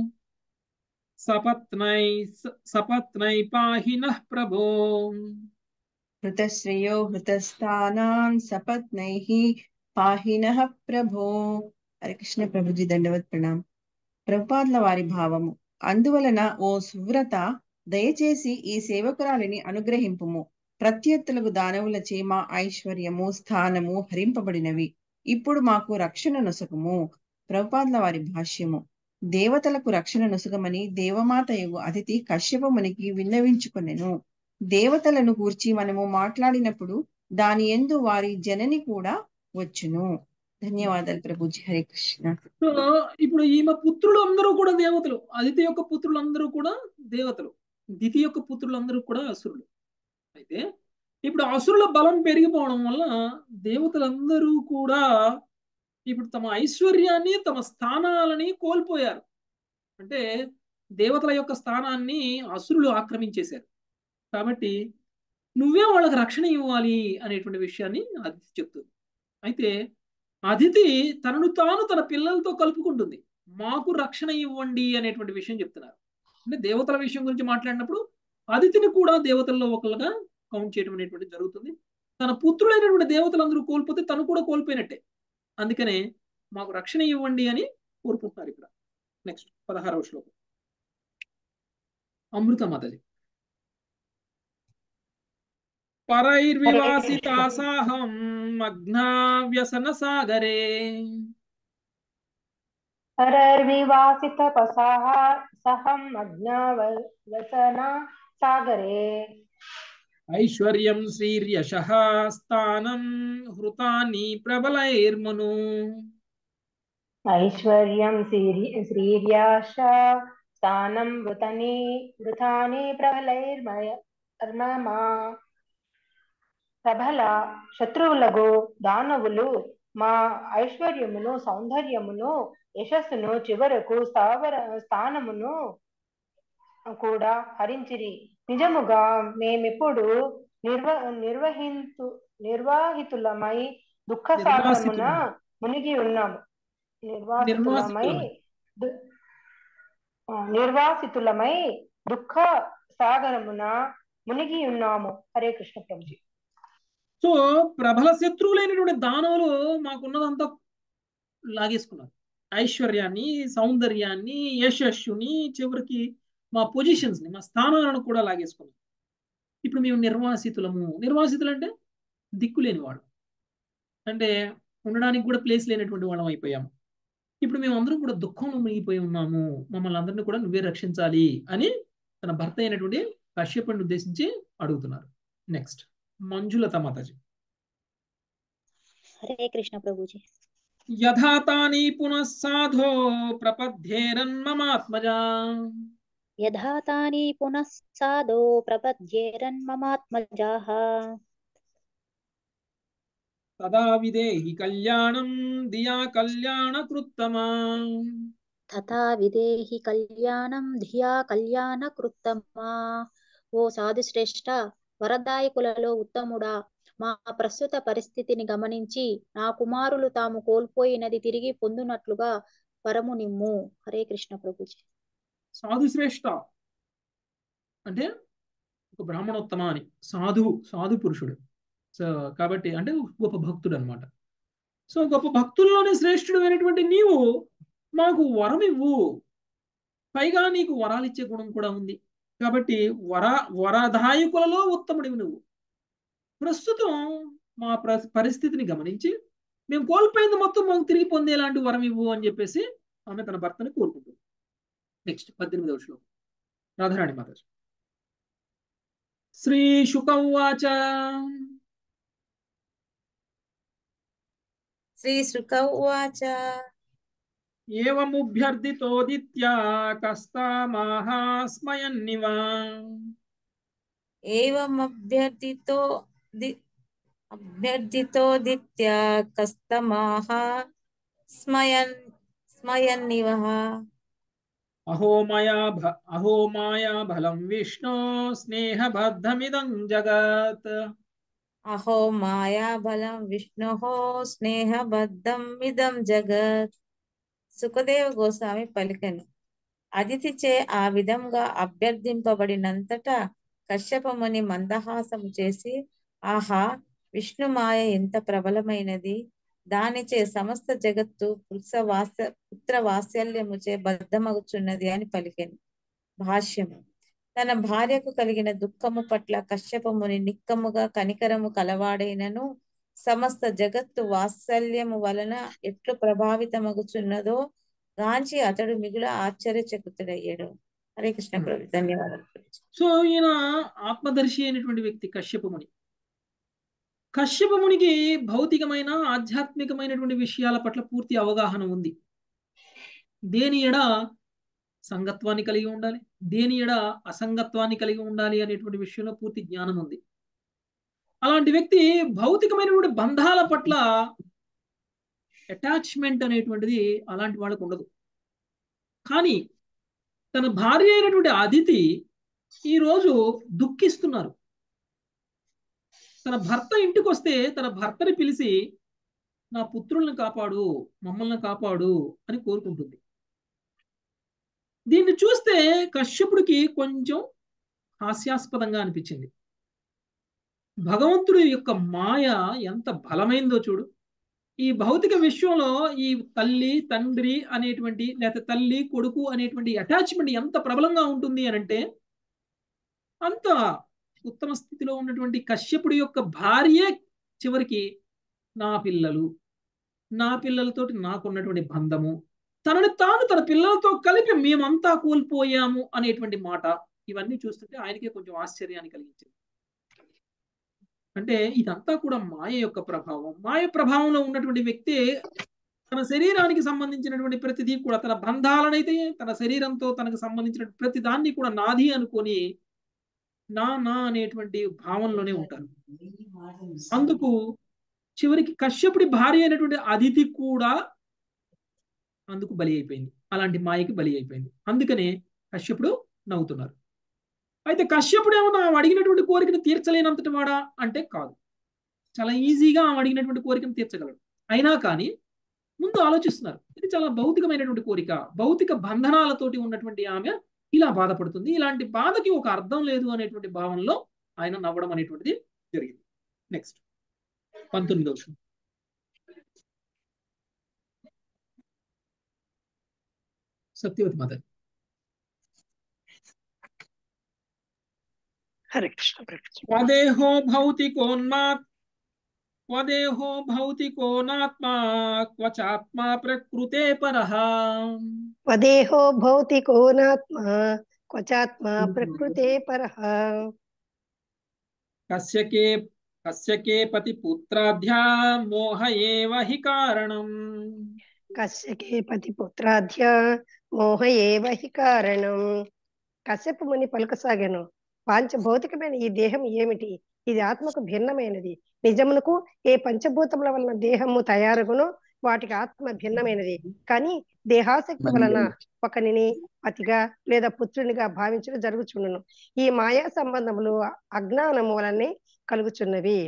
A: సపత్నై సపత్నై పాహి నః ప్రభో
F: హృతశ్రేయో హృతస్థానాన్ సపత్నైః పాహినః ప్రభో హరే కృష్ణ ప్రభుజీ దండవత్ ప్రణాం ప్రభుపాద్ల వారి భావము అందువలన ఓ సువ్రత దయచేసి ఈ సేవకురాలిని అనుగ్రహింపుము ప్రత్యర్థులకు దానవుల చేమ ఐశ్వర్యము స్థానము హరింపబడినవి ఇప్పుడు మాకు రక్షణ నొసగము ప్రభుపాద్ల వారి భాష్యము దేవతలకు రక్షణ నొసగమని దేవమాత యగు అతిథి కశ్యపమునికి విన్నవించుకొనెను దేవతలను గూర్చి మనము మాట్లాడినప్పుడు దాని ఎందు వారి జనని కూడా వచ్చును ధన్యవాదాలు ప్రభుజీ హరే కృష్ణ
A: సో ఇప్పుడు ఈమె పుత్రులు అందరూ కూడా దేవతలు అదితి యొక్క పుత్రులు అందరూ కూడా దేవతలు దితి యొక్క పుత్రులు అందరూ కూడా అసురులు అయితే ఇప్పుడు అసురుల బలం పెరిగిపోవడం వల్ల దేవతలందరూ కూడా ఇప్పుడు తమ ఐశ్వర్యాన్ని తమ స్థానాలని కోల్పోయారు అంటే దేవతల యొక్క స్థానాన్ని అసురులు ఆక్రమించేశారు కాబట్టి నువ్వే వాళ్ళకి రక్షణ ఇవ్వాలి అనేటువంటి విషయాన్ని అదితి చెప్తుంది అయితే అదితి తనను తాను తన పిల్లలతో కలుపుకుంటుంది మాకు రక్షణ ఇవ్వండి అనేటువంటి విషయం చెప్తున్నారు అంటే దేవతల విషయం గురించి మాట్లాడినప్పుడు అదితిని కూడా దేవతల్లో ఒకళ్ళగా కౌంట్ చేయడం అనేటువంటి జరుగుతుంది తన పుత్రులైనటువంటి దేవతలందరూ కోల్పోతే తను కూడా కోల్పోయినట్టే అందుకనే మాకు రక్షణ ఇవ్వండి అని కోరుకుంటున్నారు ఇక్కడ నెక్స్ట్ పదహారవ శ్లోకం అమృత మాతజీ పరైర్వివాసితాసాహం మగ్నా వ్యసన సాగరే
G: परर्विवासितपसाः सहं मग्नावसना सागरे
A: ఐశ్వర్యం శ్రీర్యశ స్థానం హృతాని ప్రబలైర్మను
G: ఐశ్వర్యం శ్రీర్యాశ స్థానం వృతని వృథాని ప్రబలైర్మయ అర్మమా ప్రబల శత్రువులకు దానవులు మా ఐశ్వర్యమును సౌందర్యమును యశస్సును చివరకు స్థావర స్థానమును కూడా హరించిరి నిజముగా మేమెప్పుడు నిర్వ నిర్వహింతు నిర్వాహితులమై దుఃఖ సాగరమున మునిగి ఉన్నాము నిర్వాసితులమై దు- ఆ, నిర్వాసితులమై దుఃఖ సాగరమున మునిగి ఉన్నాము హరే కృష్ణ ప్రభుజీ
A: సో ప్రబల శత్రువులైనటువంటి దానవులు మాకున్నదంతా లాగేసుకున్నారు ఐశ్వర్యాన్ని సౌందర్యాన్ని యశస్సుని చివరికి మా పొజిషన్స్ ని మా స్థానాలను కూడా లాగేసుకున్నాం ఇప్పుడు మేము నిర్వాసితులము నిర్వాసితులు అంటే దిక్కులేని వాళ్ళు అంటే ఉండడానికి కూడా ప్లేస్ లేనటువంటి వాళ్ళం అయిపోయాము ఇప్పుడు మేము అందరం కూడా దుఃఖంలో మునిగిపోయి ఉన్నాము మమ్మల్ని అందరినీ కూడా నువ్వే రక్షించాలి అని తన భర్త అయినటువంటి కశ్యపుని ఉద్దేశించి అడుగుతున్నారు నెక్స్ట్ మంజులత మాతాజీ
H: హరే కృష్ణ ప్రభుజీ
A: యథా తాని పునః సాధో ప్రపద్యేరన్మమాత్మజా
H: యథా తాని పునః సాదో ప్రపద్యేరన్మమాత్మజాః
A: తదా విదేహి కళ్యాణం దియా కళ్యాణ కృత్తమా
H: తథా విదేహి కళ్యాణం ధియా కళ్యాణ కృత్తమా ఓ సాధు శ్రేష్ఠ వరదాయకులలో ఉత్తముడా మా ప్రస్తుత పరిస్థితిని గమనించి నా కుమారులు తాము కోల్పోయినది తిరిగి పొందునట్లుగా వరము నిమ్ము హరే కృష్ణ ప్రభుజీ
A: సాధు శ్రేష్ఠ అంటే ఒక బ్రాహ్మణోత్తమ అని సాధువు సాధు పురుషుడు సో కాబట్టి అంటే గొప్ప భక్తుడు అనమాట సో గొప్ప భక్తుల్లోనే శ్రేష్ఠుడు అయినటువంటి నీవు మాకు వరం ఇవ్వు పైగా నీకు వరాలు ఇచ్చే గుణం కూడా ఉంది కాబట్టి వర వరదాయకులలో ఉత్తముడివి నువ్వు ప్రస్తుతం మా ప్ర పరిస్థితిని గమనించి మేము కోల్పోయింది మొత్తం మాకు తిరిగి పొందేలాంటి వరం ఇవ్వు అని చెప్పేసి ఆమె తన భర్తని కోరుకుంటుంది నెక్స్ట్ పద్దెనిమిదవ శ్లోకం రాధారాణి మాతాజీ శ్రీ శుకవాచ
I: శ్రీశుక ఉవాచ
A: ఏవముభ్యర్థితోదిత్యా కస్తామాహా స్మయన్నివా
I: ఏవమభ్యర్థితో ది అభ్యర్థితోదిత్య కస్తమాహ స్మయన్ స్మయన్నివః
A: అహో మయా భ అహో మాయా బలం విష్ణో స్నేహబద్ధమిదం జగత్
I: అహో మాయాబలం విష్ణోః స్నేహబద్ధం ఇదం జగత్ సుఖదేవ గోస్వామి పలికెను అదితిచే ఆ విధంగా అభ్యర్థింపబడినంతటా కశ్యపముని మందహాసము చేసి ఆహా విష్ణుమాయ ఎంత ప్రబలమైనది దానిచే సమస్త జగత్తు పురుష వాస్య పుత్ర వాత్సల్యముచే బద్ధమగుచున్నది అని పలికెను భాష్యము తన భార్యకు కలిగిన దుఃఖము పట్ల కశ్యపముని నిక్కముగా కనికరము కలవాడైనను సమస్త జగత్తు వాత్సల్యము వలన ఎట్లు ప్రభావితమగుచున్నదో గాంచి అతడు మిగుల ఆశ్చర్యచకితుడయ్యాడు హరే కృష్ణ ప్రభు ధన్యవాదాలు ప్రభుజీ.
A: సో ఈయన ఆత్మదర్శి అయినటువంటి వ్యక్తి కశ్యపముని కశ్యపమునికి భౌతికమైన ఆధ్యాత్మికమైనటువంటి విషయాల పట్ల పూర్తి అవగాహన ఉంది దేని ఎడ సంగత్వాన్ని కలిగి ఉండాలి దేని ఎడ అసంగత్వాన్ని కలిగి ఉండాలి అనేటువంటి విషయంలో పూర్తి జ్ఞానం ఉంది అలాంటి వ్యక్తి భౌతికమైనటువంటి బంధాల పట్ల అటాచ్మెంట్ అనేటువంటిది అలాంటి వాళ్ళకు ఉండదు కానీ తన భార్య అయినటువంటి అదితి ఈరోజు దుఃఖిస్తున్నారు తన భర్త ఇంటికి వస్తే తన భర్తని పిలిచి నా పుత్రుల్ని కాపాడు మమ్మల్ని కాపాడు అని కోరుకుంటుంది దీన్ని చూస్తే కశ్యపుడికి కొంచెం హాస్యాస్పదంగా అనిపించింది భగవంతుడి యొక్క మాయ ఎంత బలమైందో చూడు ఈ భౌతిక విశ్వంలో ఈ తల్లి తండ్రి అనేటువంటి లేకపోతే తల్లి కొడుకు అనేటువంటి అటాచ్మెంట్ ఎంత ప్రబలంగా ఉంటుంది అని అంటే అంత ఉత్తమ స్థితిలో ఉన్నటువంటి కశ్యపుడి యొక్క భార్యే చివరికి నా పిల్లలు నా పిల్లలతోటి నాకున్నటువంటి బంధము తనని తాను తన పిల్లలతో కలిపి మేమంతా కోల్పోయాము అనేటువంటి మాట ఇవన్నీ చూస్తుంటే ఆయనకే కొంచెం ఆశ్చర్యాన్ని కలిగించింది అంటే ఇదంతా కూడా మాయ యొక్క ప్రభావం మాయ ప్రభావంలో ఉన్నటువంటి వ్యక్తి తన శరీరానికి సంబంధించినటువంటి ప్రతిదీ కూడా తన బంధాలనైతే తన శరీరంతో తనకు సంబంధించిన ప్రతి దాన్ని కూడా నాది అనుకొని నా నా అనేటువంటి భావంలోనే ఉంటారు అందుకు చివరికి కశ్యపుడి భార్య అయినటువంటి అదితి కూడా అందుకు బలి అయిపోయింది అలాంటి మాయకి బలి అయిపోయింది అందుకనే కశ్యపుడు నవ్వుతున్నారు అయితే కశ్యపుడు ఏమన్నా ఆమె అడిగినటువంటి కోరికను తీర్చలేనంతటి వాడా అంటే కాదు చాలా ఈజీగా ఆమె అడిగినటువంటి కోరికను తీర్చగలడు అయినా కానీ ముందు ఆలోచిస్తున్నారు ఇది చాలా భౌతికమైనటువంటి కోరిక భౌతిక బంధనాలతోటి ఉన్నటువంటి ఆమె ఇలా బాధపడుతుంది ఇలాంటి బాధకి ఒక అర్థం లేదు అనేటువంటి భావనలో ఆయన నవ్వడం అనేటువంటిది జరిగింది నెక్స్ట్ పంతొమ్మిదవ శ్లోకం. సత్యవతి మాత
J: హరే కృష్ణ ప్రభు
A: స్వదేహో భౌతికోన్మాత్ స్వదేహో భౌతికోనాత్మా క్వచాత్మా ప్రకృతే పరః
J: స్వదేహో భౌతికోనాత్మ క్వచాత్మ ప్రకృతే పరః
A: కస్యకే కస్యకే పతి పుత్రాధ్యా మోహ ఏవ హి కారణం
J: కశ్యకే పతి పుత్రాధ్య మోహ ఏవ హి కారణం కశ్యప ముని పలుకసాగాను పాంచభౌతికమైన ఈ దేహం ఏమిటి ఇది ఆత్మకు భిన్నమైనది నిజమునకు ఏ పంచభూతముల వలన దేహము తయారుగునో వాటికి ఆత్మ భిన్నమైనది కానీ దేహాసక్తి వలన ఒకనిని పతిగా లేదా పుత్రునిగా భావించడం జరుగుచుండును ఈ మాయా సంబంధములు అజ్ఞానము వలనే కలుగుచున్నవి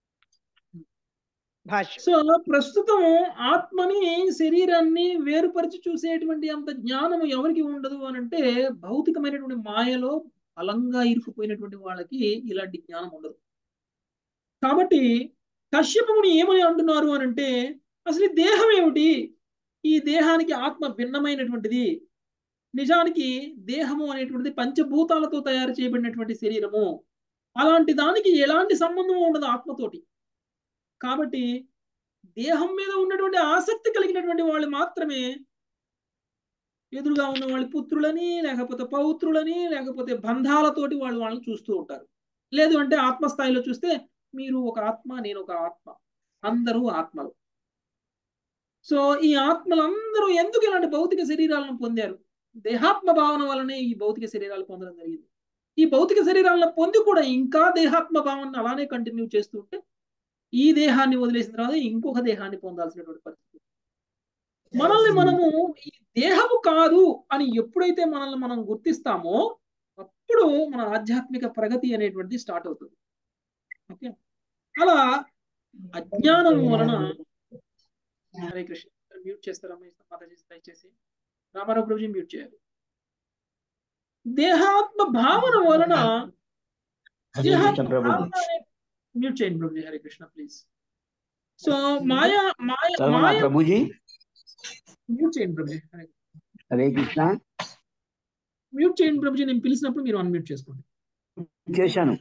J: భాష్యం
A: సో ప్రస్తుతం ఆత్మని శరీరాన్ని వేరుపరిచి చూసేటువంటి అంత జ్ఞానం ఎవరికి ఉండదు అని అంటే భౌతికమైనటువంటి మాయలో బలంగా ఇరుకుపోయినటువంటి వాళ్ళకి ఇలాంటి జ్ఞానం ఉండదు కాబట్టి కశ్యపముని ఏమని అంటున్నారు అని అంటే అసలు ఈ దేహం ఏమిటి ఈ దేహానికి ఆత్మ భిన్నమైనటువంటిది నిజానికి దేహము అనేటువంటిది పంచభూతాలతో తయారు చేయబడినటువంటి శరీరము అలాంటి దానికి ఎలాంటి సంబంధం ఉండదు ఆత్మతోటి కాబట్టి దేహం మీద ఉన్నటువంటి ఆసక్తి కలిగినటువంటి వాళ్ళు మాత్రమే ఎదురుగా ఉన్న వాళ్ళ పుత్రులని లేకపోతే పౌత్రులని లేకపోతే బంధాలతోటి వాళ్ళు వాళ్ళని చూస్తూ ఉంటారు లేదు అంటే ఆత్మస్థాయిలో చూస్తే మీరు ఒక ఆత్మ నేను ఒక ఆత్మ అందరూ ఆత్మలు సో ఈ ఆత్మలందరూ ఎందుకు ఇలాంటి భౌతిక శరీరాలను పొందారు దేహాత్మ భావన వలనే ఈ భౌతిక శరీరాలు పొందడం జరిగింది ఈ భౌతిక శరీరాలను పొంది కూడా ఇంకా దేహాత్మ భావన అలానే కంటిన్యూ చేస్తూ ఉంటే ఈ దేహాన్ని వదిలేసిన తర్వాత ఇంకొక దేహాన్ని పొందాల్సినటువంటి పరిస్థితి మనల్ని మనము ఈ దేహము కాదు అని ఎప్పుడైతే మనల్ని మనం గుర్తిస్తామో అప్పుడు మన ఆధ్యాత్మిక ప్రగతి అనేటువంటిది స్టార్ట్ అవుతుంది ఓకే అలా అజ్ఞానం వలన హరే కృష్ణ మ్యూట్ చేస్తారా మాతాజీ దయచేసి రామారావు ప్రభుజీ మ్యూట్ చేయాలి దేహాత్మ భావన వలన
K: హరే కృష్ణ ప్రభుజీ
A: మ్యూట్ చేయండి ప్రభుజీ హరే కృష్ణ ప్లీజ్ సో మాయా మాయ
K: చదవనా
A: మాయ
K: ప్రభుజీ
A: మ్యూట్ చేయండి ప్రభుజీ హరే
K: హరే కృష్ణ
A: మ్యూట్ చేయండి ప్రభుజీ నేను పిలిచినప్పుడు మీరు అన్మ్యూట్ చేసుకోండి
K: చేశాను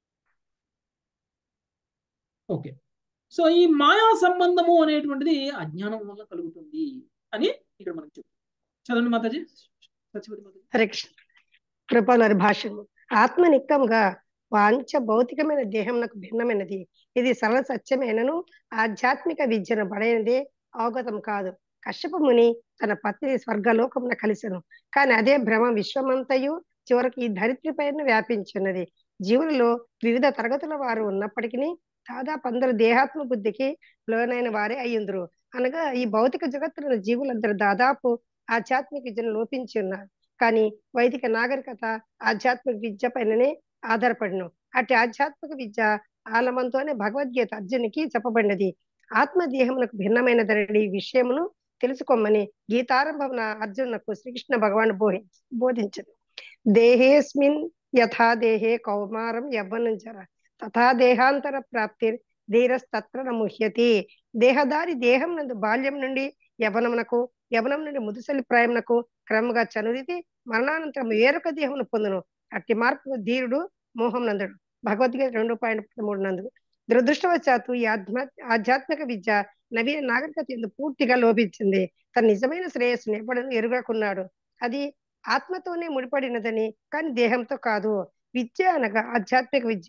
A: ఓకే సో ఈ మాయా సంబంధము అనేటువంటిది అజ్ఞానం వల్ల కలుగుతుంది అని ఇక్కడ మనకి చెప్తుంది చదవండి మాతాజీ సత్యవతి మాతాజీ
J: హరే కృష్ణ కృపలరి భాష్యము ఆత్మ నిక్తంగా వాంఛ భౌతికమైన దేహంనకు భిన్నమైనది ఇది సరళ సత్యమైనను ఆధ్యాత్మిక విద్యను బడైనదే అవగతం కాదు కశ్యప ముని తన పత్ని స్వర్గలోకమున కలిసెను కానీ అదే భ్రమ విశ్వమంతయు చివరికి ఈ ధరిత్రి పైన వ్యాపించున్నది జీవులలో వివిధ తరగతుల వారు ఉన్నప్పటికీ దాదాపు అందరు దేహాత్మ బుద్ధికి లోనైన వారే అయ్యిందరు అనగా ఈ భౌతిక జగత్తులో జీవులందరూ దాదాపు ఆధ్యాత్మిక విద్యను లోపించి ఉన్నారు కానీ వైదిక నాగరికత ఆధ్యాత్మిక విద్య పైననే ఆధారపడిను అటు ఆధ్యాత్మిక విద్య ఆలమంతోనే భగవద్గీత అర్జునికి చెప్పబడినది ఆత్మ దేహమునకు భిన్నమైనదని ఈ విషయమును తెలుసుకోమని గీతారంభమున అర్జునునకు శ్రీకృష్ణ భగవాన్ బోధి బోధించను దేహేస్మిన్ యథా దేహే కౌమారం యవ్వనం జర తథా దేహాంతర ప్రాప్తి ధీరస్తత్ర నముహ్యతి దేహదారి దేహం నందు బాల్యం నుండి యవనమునకు యవనం నుండి ముదుసలి ప్రాయమునకు క్రమగా చనురిది మరణానంతరం వేరొక దేహమును పొందును అట్టి మార్పు ధీరుడు మోహం నందుడు భగవద్గీత రెండు పాయింట్ పదమూడు నందు దురదృష్టవశాత్తు ఈ ఆధ్మ ఆధ్యాత్మిక విద్య నవీన నాగరికత ఎందు పూర్తిగా లోపించింది తన నిజమైన శ్రేయస్సును ఎప్పుడూ ఎరుగకున్నాడు అది ఆత్మతోనే ముడిపడినదని కానీ దేహంతో కాదు విద్య అనగా ఆధ్యాత్మిక విద్య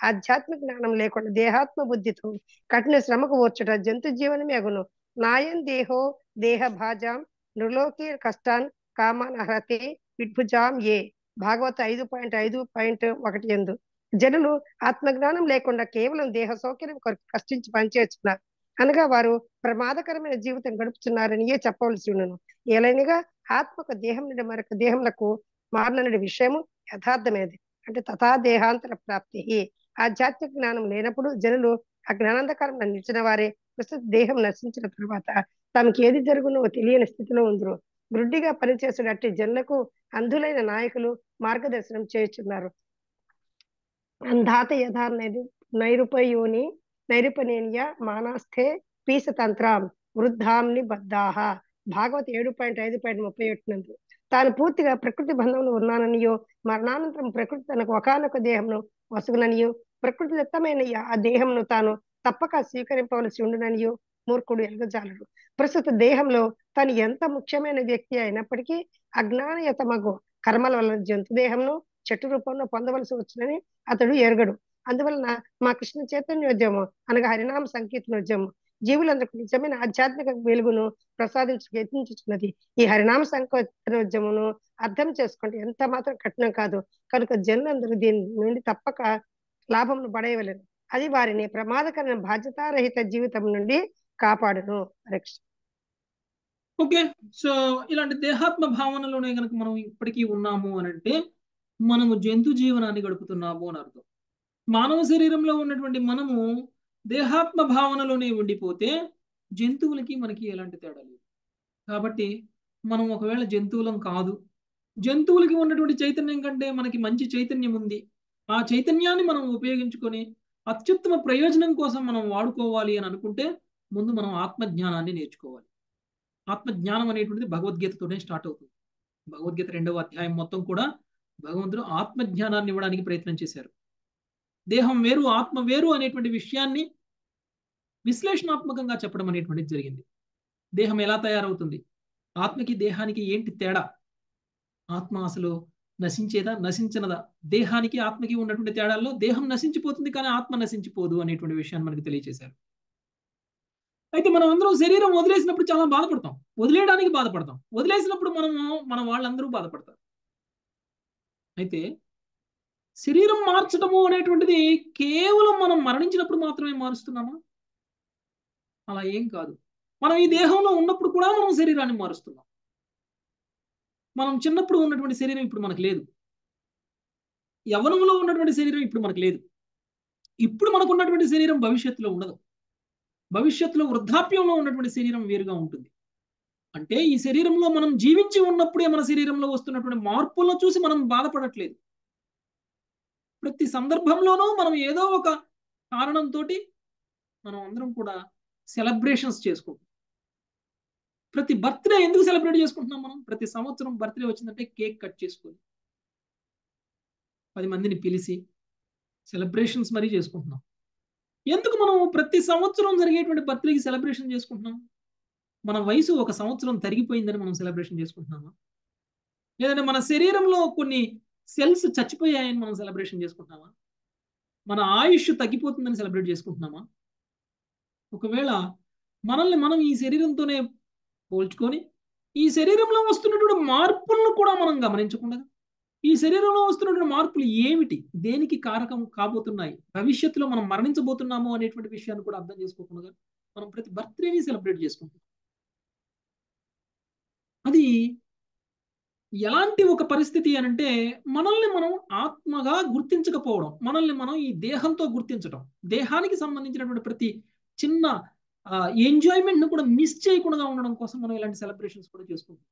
J: ఆధ్యాత్మిక జ్ఞానం లేకుండా దేహాత్మ బుద్ధితో కఠిన శ్రమకు ఓర్చుట జంతు జీవనమే అగును నాయం దేహో దేహ భాజాం నృలోకి కష్టాన్ కామాన్ అర్హతే విడ్భుజాం ఏ భాగవత ఐదు పాయింట్ ఐదు పాయింట్ ఒకటి ఎందు జనులు ఆత్మజ్ఞానం లేకుండా కేవలం దేహ సౌకర్యం కొరకు కష్టించి పనిచేస్తున్నారు అనగా వారు ప్రమాదకరమైన జీవితం గడుపుతున్నారని ఏ చెప్పవలసి ఉన్నను ఏలైనగా ఆత్మకు దేహం నుండి మరొక దేహంలకు మారినడి విషయము యథార్థమైనది అంటే తథా దేహాంతర ప్రాప్తి ఆధ్యాత్మిక జ్ఞానం లేనప్పుడు జనులు ఆ జ్ఞానాంధకారం నిలిచిన వారే ప్రస్తుత దేహం నశించిన తర్వాత తమకి ఏది జరుగునో తెలియని స్థితిలో ఉందరు గ్రుడ్డిగా పనిచేసేటట్టు జనులకు అంధులైన నాయకులు మార్గదర్శనం చేస్తున్నారు అంధాత యథా నైరు నైరుపయోని నైరుపనేనియ మానాస్థే పీసతంత్రం వృద్ధాంని బద్ధాహ భాగవత ఏడు పాయింట్ ఐదు పాయింట్ ముప్పై ఒకటి నందు తాను పూర్తిగా ప్రకృతి బంధంలో ఉన్నాననియో మరణానంతరం ప్రకృతి తనకు ఒకనొక దేహంను వసుగుననియో ప్రకృతి దత్తమైన ఆ దేహంను తాను తప్పక స్వీకరింపవలసి ఉండుననియో మూర్ఖుడు ఎలుగజాలడు ప్రస్తుత దేహంలో తను ఎంత ముఖ్యమైన వ్యక్తి అయినప్పటికీ అజ్ఞానయతమగు కర్మల వలన జంతు దేహంను చెట్టు రూపంలో పొందవలసి వచ్చినని అతడు ఎరగడు అందువలన మా కృష్ణ చైతన్యోద్యమం అనగా హరినామ సంకీర్తనోద్యమం జీవులందరికీ నిజమైన ఆధ్యాత్మిక వెలుగును ప్రసాదించ యత్నించుతున్నది ఈ హరినామ సంకీర్తనోద్యమును అర్థం చేసుకుంటే ఎంత మాత్రం కఠినం కాదు కనుక జనులందరూ దీని నుండి తప్పక లాభంను పడేయవలను అది వారిని ప్రమాదకరమైన బాధ్యతారహిత జీవితం నుండి కాపాడును రక్ష
A: ఓకే సో ఇలాంటి దేహాత్మ భావనలోనే కనుక మనం ఇప్పటికీ ఉన్నాము అని అంటే మనము జంతు జీవనాన్ని గడుపుతున్నాము అని అర్థం మానవ శరీరంలో ఉన్నటువంటి మనము దేహాత్మ భావనలోనే ఉండిపోతే జంతువులకి మనకి ఎలాంటి తేడా లేదు కాబట్టి మనం ఒకవేళ జంతువులం కాదు జంతువులకి ఉన్నటువంటి చైతన్యం కంటే మనకి మంచి చైతన్యం ఉంది ఆ చైతన్యాన్ని మనం ఉపయోగించుకొని అత్యుత్తమ ప్రయోజనం కోసం మనం వాడుకోవాలి అని అనుకుంటే ముందు మనం ఆత్మజ్ఞానాన్ని నేర్చుకోవాలి ఆత్మజ్ఞానం అనేటువంటిది భగవద్గీతతోనే స్టార్ట్ అవుతుంది భగవద్గీత రెండవ అధ్యాయం మొత్తం కూడా భగవంతుడు ఆత్మజ్ఞానాన్ని ఇవ్వడానికి ప్రయత్నం చేశారు దేహం వేరు ఆత్మ వేరు అనేటువంటి విషయాన్ని విశ్లేషణాత్మకంగా చెప్పడం అనేటువంటిది జరిగింది దేహం ఎలా తయారవుతుంది ఆత్మకి దేహానికి ఏంటి తేడా ఆత్మ అసలు నశించేదా నశించినదా దేహానికి ఆత్మకి ఉన్నటువంటి తేడాల్లో దేహం నశించిపోతుంది కానీ ఆత్మ నశించిపోదు అనేటువంటి విషయాన్ని మనకు తెలియజేశారు అయితే మనం అందరం శరీరం వదిలేసినప్పుడు చాలా బాధపడతాం వదిలేయడానికి బాధపడతాం వదిలేసినప్పుడు మనము మన వాళ్ళందరూ బాధపడతారు అయితే శరీరం మార్చడము అనేటువంటిది కేవలం మనం మరణించినప్పుడు మాత్రమే మారుస్తున్నామా అలా ఏం కాదు మనం ఈ దేహంలో ఉన్నప్పుడు కూడా మనం శరీరాన్ని మారుస్తున్నాం మనం చిన్నప్పుడు ఉన్నటువంటి శరీరం ఇప్పుడు మనకు లేదు యవనంలో ఉన్నటువంటి శరీరం ఇప్పుడు మనకు లేదు ఇప్పుడు మనకు ఉన్నటువంటి శరీరం భవిష్యత్తులో ఉండదు భవిష్యత్తులో వృద్ధాప్యంలో ఉన్నటువంటి శరీరం వేరుగా ఉంటుంది అంటే ఈ శరీరంలో మనం జీవించి ఉన్నప్పుడే మన శరీరంలో వస్తున్నటువంటి మార్పులను చూసి మనం బాధపడట్లేదు ప్రతి సందర్భంలోనూ మనం ఏదో ఒక కారణంతో మనం అందరం కూడా సెలబ్రేషన్స్ చేసుకుంటాం ప్రతి బర్త్డే ఎందుకు సెలబ్రేట్ చేసుకుంటున్నాం మనం ప్రతి సంవత్సరం బర్త్డే వచ్చిందంటే కేక్ కట్ చేసుకొని పది మందిని పిలిచి సెలబ్రేషన్స్ మరీ చేసుకుంటున్నాం ఎందుకు మనం ప్రతి సంవత్సరం జరిగేటువంటి బర్త్డేకి సెలబ్రేషన్ చేసుకుంటున్నాం మన వయసు ఒక సంవత్సరం తరిగిపోయిందని మనం సెలబ్రేషన్ చేసుకుంటున్నామా లేదంటే మన శరీరంలో కొన్ని సెల్స్ చచ్చిపోయాయని మనం సెలబ్రేషన్ చేసుకుంటున్నామా మన ఆయుష్ తగ్గిపోతుందని సెలబ్రేట్ చేసుకుంటున్నామా ఒకవేళ మనల్ని మనం ఈ శరీరంతోనే పోల్చుకొని ఈ శరీరంలో వస్తున్నటువంటి మార్పులను కూడా మనం గమనించకుండా ఈ శరీరంలో వస్తున్నటువంటి మార్పులు ఏమిటి దేనికి కారకం కాబోతున్నాయి భవిష్యత్తులో మనం మరణించబోతున్నాము అనేటువంటి విషయాన్ని కూడా అర్థం చేసుకోకుండా మనం ప్రతి బర్త్డేని సెలబ్రేట్ చేసుకుంటాం అది ఎలాంటి ఒక పరిస్థితి అనంటే మనల్ని మనం ఆత్మగా గుర్తించకపోవడం మనల్ని మనం ఈ దేహంతో గుర్తించడం దేహానికి సంబంధించినటువంటి ప్రతి చిన్న ఎంజాయ్మెంట్ను కూడా మిస్ చేయకుండా ఉండడం కోసం మనం ఇలాంటి సెలబ్రేషన్స్ కూడా చేసుకుంటాం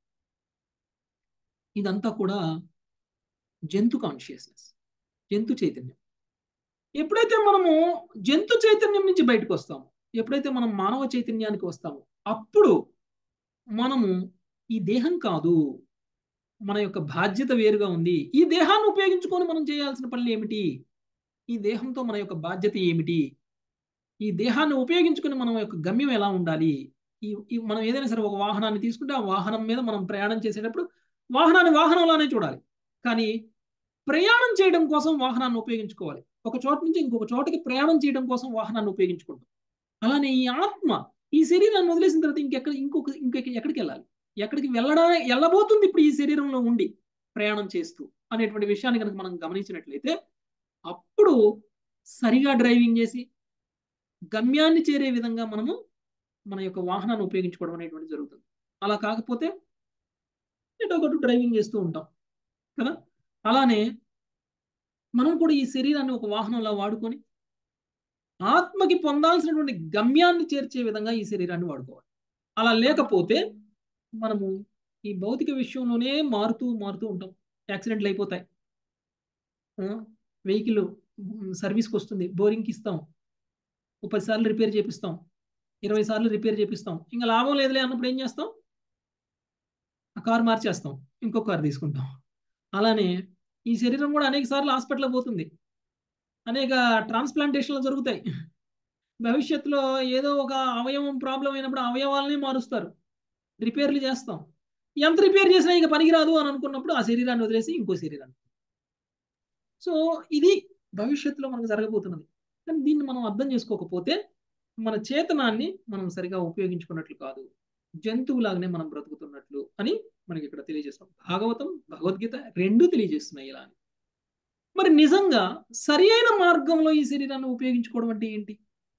A: ఇదంతా కూడా జంతు కాన్షియస్నెస్ జంతు చైతన్యం ఎప్పుడైతే మనము జంతు చైతన్యం నుంచి బయటకు వస్తామో ఎప్పుడైతే మనం మానవ చైతన్యానికి వస్తామో అప్పుడు మనము ఈ దేహం కాదు మన యొక్క బాధ్యత వేరుగా ఉంది ఈ దేహాన్ని ఉపయోగించుకొని మనం చేయాల్సిన పనులు ఏమిటి ఈ దేహంతో మన యొక్క బాధ్యత ఏమిటి ఈ దేహాన్ని ఉపయోగించుకుని మనం యొక్క గమ్యం ఎలా ఉండాలి ఈ మనం ఏదైనా సరే ఒక వాహనాన్ని తీసుకుంటే ఆ వాహనం మీద మనం ప్రయాణం చేసేటప్పుడు వాహనాన్ని వాహనంలానే చూడాలి కానీ ప్రయాణం చేయడం కోసం వాహనాన్ని ఉపయోగించుకోవాలి ఒక చోట నుంచి ఇంకొక చోటకి ప్రయాణం చేయడం కోసం వాహనాన్ని ఉపయోగించుకుంటాం అలానే ఈ ఆత్మ ఈ శరీరాన్ని వదిలేసిన తర్వాత ఇంకెక్కడ ఇంకొక ఇంకొక ఎక్కడికి వెళ్ళాలి ఎక్కడికి వెళ్ళడానికి వెళ్ళబోతుంది ఇప్పుడు ఈ శరీరంలో ఉండి ప్రయాణం చేస్తూ అనేటువంటి విషయాన్ని కనుక మనం గమనించినట్లయితే అప్పుడు సరిగా డ్రైవింగ్ చేసి గమ్యాన్ని చేరే విధంగా మనము మన యొక్క వాహనాన్ని ఉపయోగించుకోవడం అనేటువంటి జరుగుతుంది అలా కాకపోతే ఎటో ఒకటి డ్రైవింగ్ చేస్తూ ఉంటాం కదా అలానే మనం కూడా ఈ శరీరాన్ని ఒక వాహనంలా వాడుకొని ఆత్మకి పొందాల్సినటువంటి గమ్యాన్ని చేర్చే విధంగా ఈ శరీరాన్ని వాడుకోవాలి అలా లేకపోతే మనము ఈ భౌతిక విషయంలోనే మారుతూ మారుతూ ఉంటాం యాక్సిడెంట్లు అయిపోతాయి వెహికల్ సర్వీస్కి వస్తుంది బోరింగ్కి ఇస్తాం ఒక పది సార్లు రిపేర్ చేపిస్తాం ఇరవై సార్లు రిపేర్ చేపిస్తాం ఇంకా లాభం లేదులే అన్నప్పుడు ఏం చేస్తాం ఆ కారు మార్చేస్తాం ఇంకో కారు తీసుకుంటాం అలానే ఈ శరీరం కూడా అనేక సార్లు హాస్పిటల్కి పోతుంది అనేక ట్రాన్స్ప్లాంటేషన్లు జరుగుతాయి భవిష్యత్తులో ఏదో ఒక అవయవం ప్రాబ్లం అయినప్పుడు అవయవాలని మారుస్తారు రిపేర్లు చేస్తాం ఎంత రిపేర్ చేసినా ఇక పనికిరాదు అని అనుకున్నప్పుడు ఆ శరీరాన్ని వదిలేసి ఇంకో శరీరాన్ని సో ఇది భవిష్యత్తులో మనకు జరగబోతున్నది కానీ దీన్ని మనం అర్థం చేసుకోకపోతే మన చేతనాన్ని మనం సరిగా ఉపయోగించుకున్నట్లు కాదు జంతువులాగానే మనం బ్రతుకుతున్నట్లు అని మనకి ఇక్కడ తెలియజేస్తాం భాగవతం భగవద్గీత రెండు తెలియజేస్తున్నాయి ఇలా అని మరి నిజంగా సరి అయిన మార్గంలో ఈ శరీరాన్ని ఉపయోగించుకోవడం అంటే ఏంటి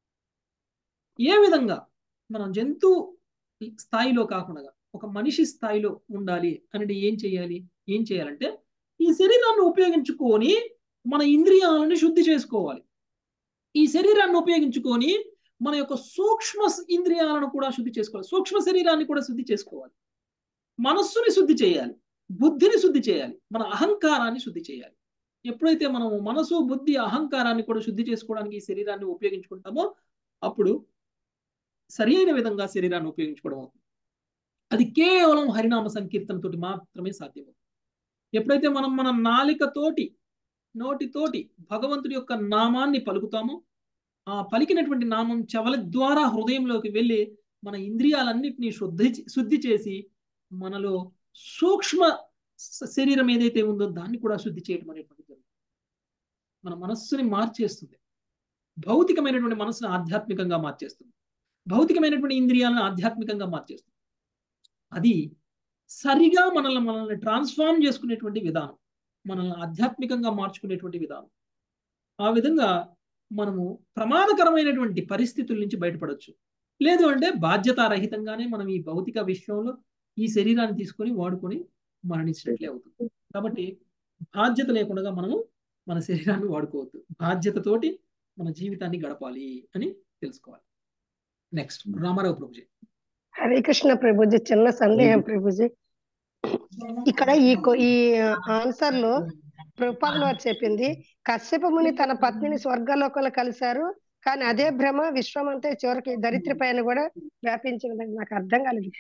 A: ఏ విధంగా మనం జంతు స్థాయిలో కాకుండా ఒక మనిషి స్థాయిలో ఉండాలి అనేది ఏం చేయాలి ఏం చేయాలంటే ఈ శరీరాన్ని ఉపయోగించుకొని మన ఇంద్రియాలను శుద్ధి చేసుకోవాలి ఈ శరీరాన్ని ఉపయోగించుకొని మన యొక్క సూక్ష్మ ఇంద్రియాలను కూడా శుద్ధి చేసుకోవాలి సూక్ష్మ శరీరాన్ని కూడా శుద్ధి చేసుకోవాలి మనస్సుని శుద్ధి చేయాలి బుద్ధిని శుద్ధి చేయాలి మన అహంకారాన్ని శుద్ధి చేయాలి ఎప్పుడైతే మనం మనసు బుద్ధి అహంకారాన్ని కూడా శుద్ధి చేసుకోవడానికి ఈ శరీరాన్ని ఉపయోగించుకుంటామో అప్పుడు సరి అయిన విధంగా శరీరాన్ని ఉపయోగించుకోవడం అవుతుంది అది కేవలం హరినామ సంకీర్తనతోటి మాత్రమే సాధ్యమవుతుంది ఎప్పుడైతే మనం మన నాలికతోటి నోటితోటి భగవంతుడి యొక్క నామాన్ని పలుకుతామో ఆ పలికినటువంటి నామం చెవల ద్వారా హృదయంలోకి వెళ్ళి మన ఇంద్రియాలన్నింటినీ శుద్ధి శుద్ధి చేసి మనలో సూక్ష్మ శరీరం ఏదైతే ఉందో దాన్ని కూడా శుద్ధి చేయడం అనేటువంటి జరుగుతుంది మన మనస్సుని మార్చేస్తుంది భౌతికమైనటువంటి మనసుని ఆధ్యాత్మికంగా మార్చేస్తుంది భౌతికమైనటువంటి ఇంద్రియాలను ఆధ్యాత్మికంగా మార్చేస్తుంది అది సరిగా మనల్ని మనల్ని ట్రాన్స్ఫార్మ్ చేసుకునేటువంటి విధానం మనల్ని ఆధ్యాత్మికంగా మార్చుకునేటువంటి విధానం ఆ విధంగా మనము ప్రమాదకరమైనటువంటి పరిస్థితుల నుంచి బయటపడవచ్చు లేదు అంటే బాధ్యతారహితంగానే మనం ఈ భౌతిక విషయంలో ఈ శరీరాన్ని తీసుకొని వాడుకొని మరణించినట్లే అవుతుంది కాబట్టి బాధ్యత లేకుండా మనము మన శరీరాన్ని వాడుకోవద్దు బాధ్యతతోటి మన జీవితాన్ని గడపాలి అని తెలుసుకోవాలి నెక్స్ట్ రామారావు ప్రభుజీ
J: హరే కృష్ణ ప్రభుజీ చిన్న సందేహం ప్రభుజీ ఇక్కడ ఈ ఈ ఆన్సర్ లో ప్రభుపాదులు వారు చెప్పింది కశ్యప ముని తన పత్నిని స్వర్గలోకంలో కలిశారు కానీ అదే భ్రమ విశ్వమంతా చివరికి దరిద్ర పైన కూడా వ్యాపించినదని నాకు అర్థం కాలేదు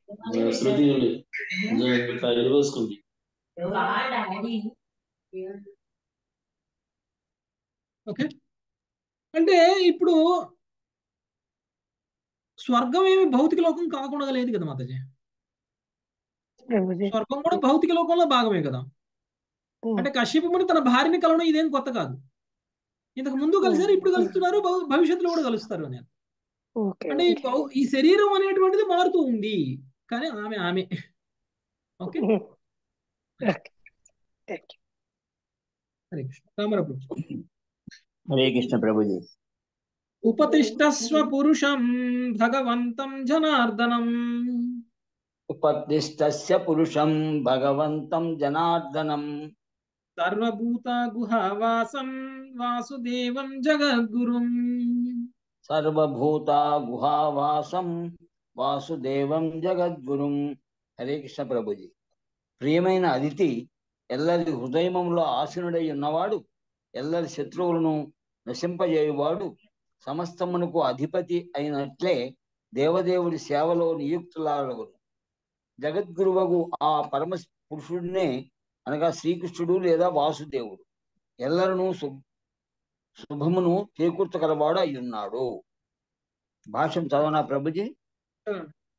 A: ఓకే అంటే ఇప్పుడు స్వర్గం ఏమి భౌతిక లోకం కాకుండా లేదు కదా మాతాజీ స్వర్గం కూడా భౌతిక లోకంలో భాగమే కదా అంటే కశ్యపముని తన భార్యని కలవడం ఇదేం కొత్త కాదు ఇంతకు ముందు కలిసారు ఇప్పుడు కలుస్తున్నారు భవిష్యత్తులో కూడా కలుస్తారు అని అంటే ఈ శరీరం అనేటువంటిది మారుతూ ఉంది కానీ ఆమె ఆమె ఓకే హరే కృష్ణ రామరావు
K: హరే కృష్ణ ప్రభుజీ
A: ఉపతిష్టస్వ పురుషం భగవంతం జనార్దనం
K: ఉపతిష్టస్య పురుషం భగవంతం జనార్దనం
A: సర్వభూత గుహావాసం వాసుదేవం జగద్గురుం
K: సర్వభూత గుహావాసం వాసుదేవం జగద్గురుం హరే కృష్ణ ప్రభుజీ ప్రియమైన అదితి ఎల్లరి హృదయమంలో ఆసీనుడై ఉన్నవాడు ఎల్లరి శత్రువులను నశింపజేయువాడు సమస్తమునకు అధిపతి అయినట్లే దేవదేవుడి సేవలో నియుక్తులాగను జగద్గురువగు ఆ పరమ పురుషుడినే అనగా శ్రీకృష్ణుడు లేదా వాసుదేవుడు ఎల్లరను శుభమును చేకూర్చగలవాడు అయి ఉన్నాడు భాష్యం చదవనా ప్రభుజీ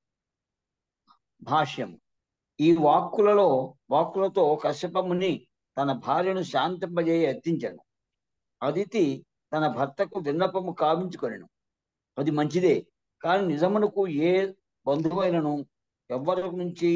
K: భాష్యం ఈ వాక్కులలో వాక్కులతో కశ్యపముని తన భార్యను శాంతింపజేయ యత్నించను అదితి తన భర్తకు విన్నపము కావించుకొనెను అది మంచిదే కానీ నిజమునకు ఏ బంధువైనను ఎవ్వరి నుంచి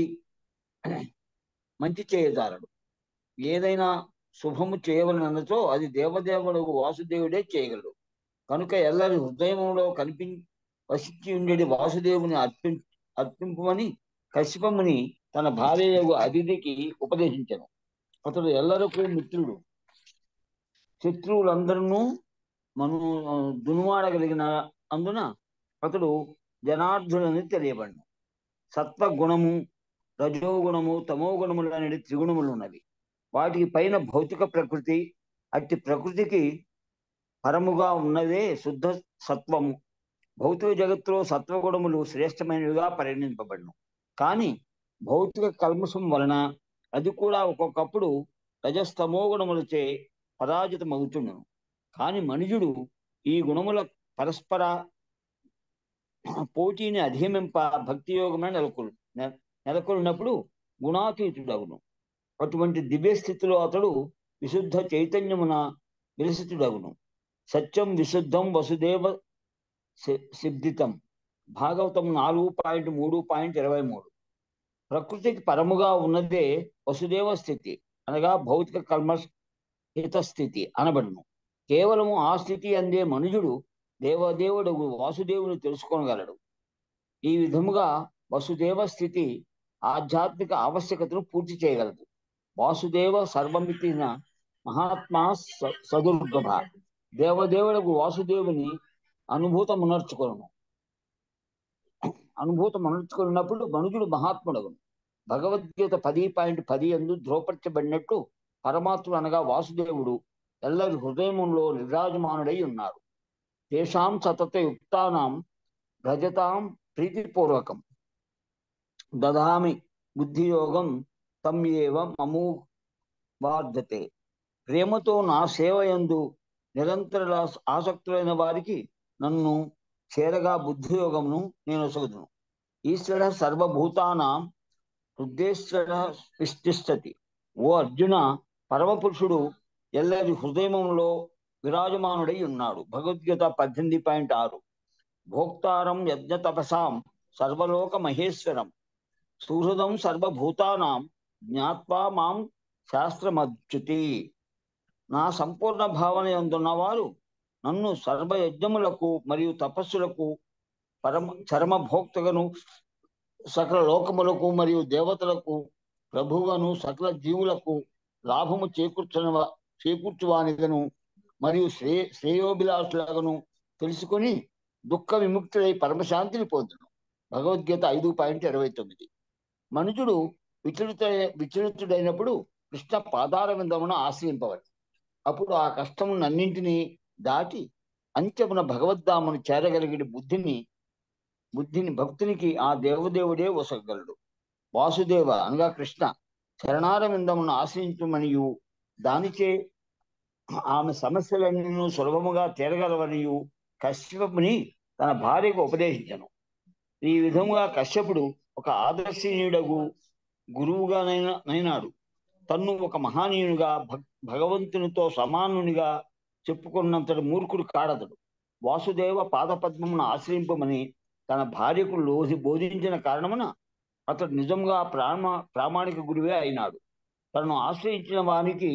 K: మంచి చేయజాలడు ఏదైనా శుభము చేయవలనతో అది దేవదేవుడు వాసుదేవుడే చేయగలడు కనుక ఎల్లరి హృదయంలో కనిపి వసించి ఉండేది వాసుదేవుని అర్పి అర్పింపమని కశ్యపముని తన భార్య అతిథికి ఉపదేశించను అతడు ఎల్లరకు మిత్రుడు శత్రువులందరూ మను దునుమాడగలిగిన అందున అతడు జనార్దులని తెలియబడిన సత్వగుణము రజోగుణము తమో గుణములు అనేది త్రిగుణములు ఉన్నవి వాటికి పైన భౌతిక ప్రకృతి అట్టి ప్రకృతికి పరముగా ఉన్నదే శుద్ధ సత్వము భౌతిక జగత్తులో సత్వగుణములు శ్రేష్టమైనవిగా పరిగణింపబడను కానీ భౌతిక కల్మషం వలన అది కూడా ఒక్కొక్కప్పుడు రజస్తమో గుణములచే పరాజితమవుతుండను కానీ మనుజుడు ఈ గుణముల పరస్పర పోటీని అధిగమింప భక్తి యోగమే నెలకొలు నెలకొల్లినప్పుడు గుణాతీతుడగును అటువంటి దివ్య స్థితిలో అతడు విశుద్ధ చైతన్యమున విలసితుడగును సత్యం విశుద్ధం వసుదేవ సిద్ధితం భాగవతం నాలుగు పాయింట్ మూడు పాయింట్ ఇరవై మూడు ప్రకృతికి పరముగా ఉన్నదే వసుదేవ స్థితి అనగా భౌతిక కర్మ హిత స్థితి అనబడును కేవలము ఆ స్థితి అందే మనుజుడు దేవదేవుడు వాసుదేవుని తెలుసుకోగలడు ఈ విధముగా వసుదేవ స్థితి ఆధ్యాత్మిక ఆవశ్యకతను పూర్తి చేయగలదు వాసుదేవ సర్వమితిన మహాత్మా సదుర్గభ దేవదేవులకు వాసుదేవుని అనుభూతమునర్చుకొను అనుభూతమునర్చుకున్నప్పుడు మనుజుడు మహాత్ముడగును భగవద్గీత పది పాయింట్ పది ఎందు ధ్రువపరచబడినట్టు పరమాత్ముడు అనగా వాసుదేవుడు ఎల్లరి హృదయములో విరాజమానుడై ఉన్నారు తేషాం సతత యుక్తానాం భజతాం ప్రీతిపూర్వకం దదామి బుద్ధియోగం తం ఏవ మమూ వార్ధతే ప్రేమతో నా సేవ యందు నిరంతర ఆసక్తులైన వారికి నన్ను చేరగా బుద్ధియోగమును నేను ఒసగుదును ఈశ్వర సర్వభూతానాం హృదయేశ్వర విష్టిష్టతి ఓ అర్జున పరమపురుషుడు ఎల్లరి హృదయములో విరాజమానుడై ఉన్నాడు భగవద్గీత పద్దెనిమిది పాయింట్ ఆరు భోక్తారం యజ్ఞ తపసాం సర్వలోక మహేశ్వరం సుహృదం సర్వభూతానాం జ్ఞాత్వా మాం శాస్త్రమచ్యుతి నా సంపూర్ణ భావన ఎందున్నవారు నన్ను సర్వయజ్ఞములకు మరియు తపస్సులకు పరమ చరమ భోక్తగను సకల లోకములకు మరియు దేవతలకు ప్రభువును సకల జీవులకు లాభము చేకూర్చన చేకూర్చువానిగను మరియు శ్రే శ్రేయోభిలాషులగను తెలుసుకొని దుఃఖ విముక్తులై పరమశాంతిని పొందును భగవద్గీత ఐదు పాయింట్ ఇరవై తొమ్మిది మనుషుడు విచలిత విచలితుడైనప్పుడు కృష్ణ పాదార విందమున ఆశ్రయింపవడు అప్పుడు ఆ కష్టమునన్నింటినీ దాటి అంత్యమున భగవద్ధామును చేరగలిగిన బుద్ధిని బుద్ధిని భక్తునికి ఆ దేవదేవుడే వసగలడు వాసుదేవ అనగా కృష్ణ శరణార విందమును ఆశ్రయించమనియు దానిచే ఆమె సమస్యలన్నీ సులభముగా తీరగలవనియు కశ్యపుని తన భార్యకు ఉపదేశించను ఈ విధముగా కశ్యపుడు ఒక ఆదర్శనీయుడగు గురువుగానైనా నైనాడు తన్ను ఒక మహానీయునిగా భగవంతునితో సమానునిగా చెప్పుకున్నంతటి మూర్ఖుడు కాడతడు వాసుదేవ పాదపద్మమును ఆశ్రయింపమని తన భార్యకు లోసి బోధించిన కారణమున అతడు నిజంగా ప్రామ ప్రామాణిక గురువే అయినాడు తనను ఆశ్రయించిన వానికి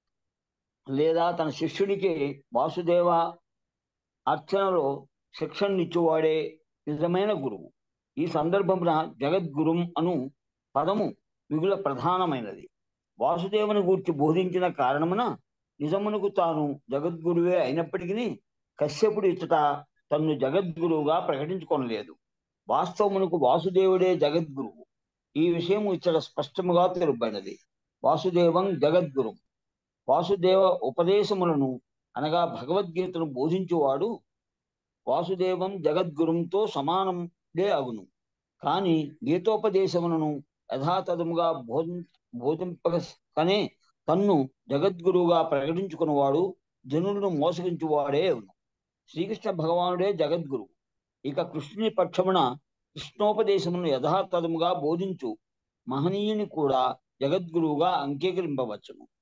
K: లేదా తన శిష్యుడికి వాసుదేవ అర్చనలో శిక్షణనిచ్చువాడే నిజమైన గురువు ఈ సందర్భమున జగద్గురుం అను పదము మిగుల ప్రధానమైనది వాసుదేవుని గూర్చి బోధించిన కారణమున నిజమునకు తాను జగద్గురువే అయినప్పటికీ కశ్యపుడు ఇచ్చట తన్ను జగద్గురువుగా ప్రకటించుకొనలేదు వాస్తవమునకు వాసుదేవుడే జగద్గురువు ఈ విషయము ఇచ్చట స్పష్టముగా తెలుపబడినది వాసుదేవం జగద్గురు వాసుదేవ ఉపదేశములను అనగా భగవద్గీతను బోధించువాడు వాసుదేవం జగద్గురుంతో సమానందే అగును కానీ గీతోపదేశములను యథాతథముగా బోధి బోధింపకనే తన్ను జగద్గురువుగా ప్రకటించుకున్నవాడు జనులను మోసగించువాడే అవును శ్రీకృష్ణ భగవానుడే జగద్గురువు ఇక కృష్ణుని పక్షమున కృష్ణోపదేశమును యథాతథముగా బోధించు మహనీయుని కూడా జగద్గురువుగా అంగీకరింపవచ్చును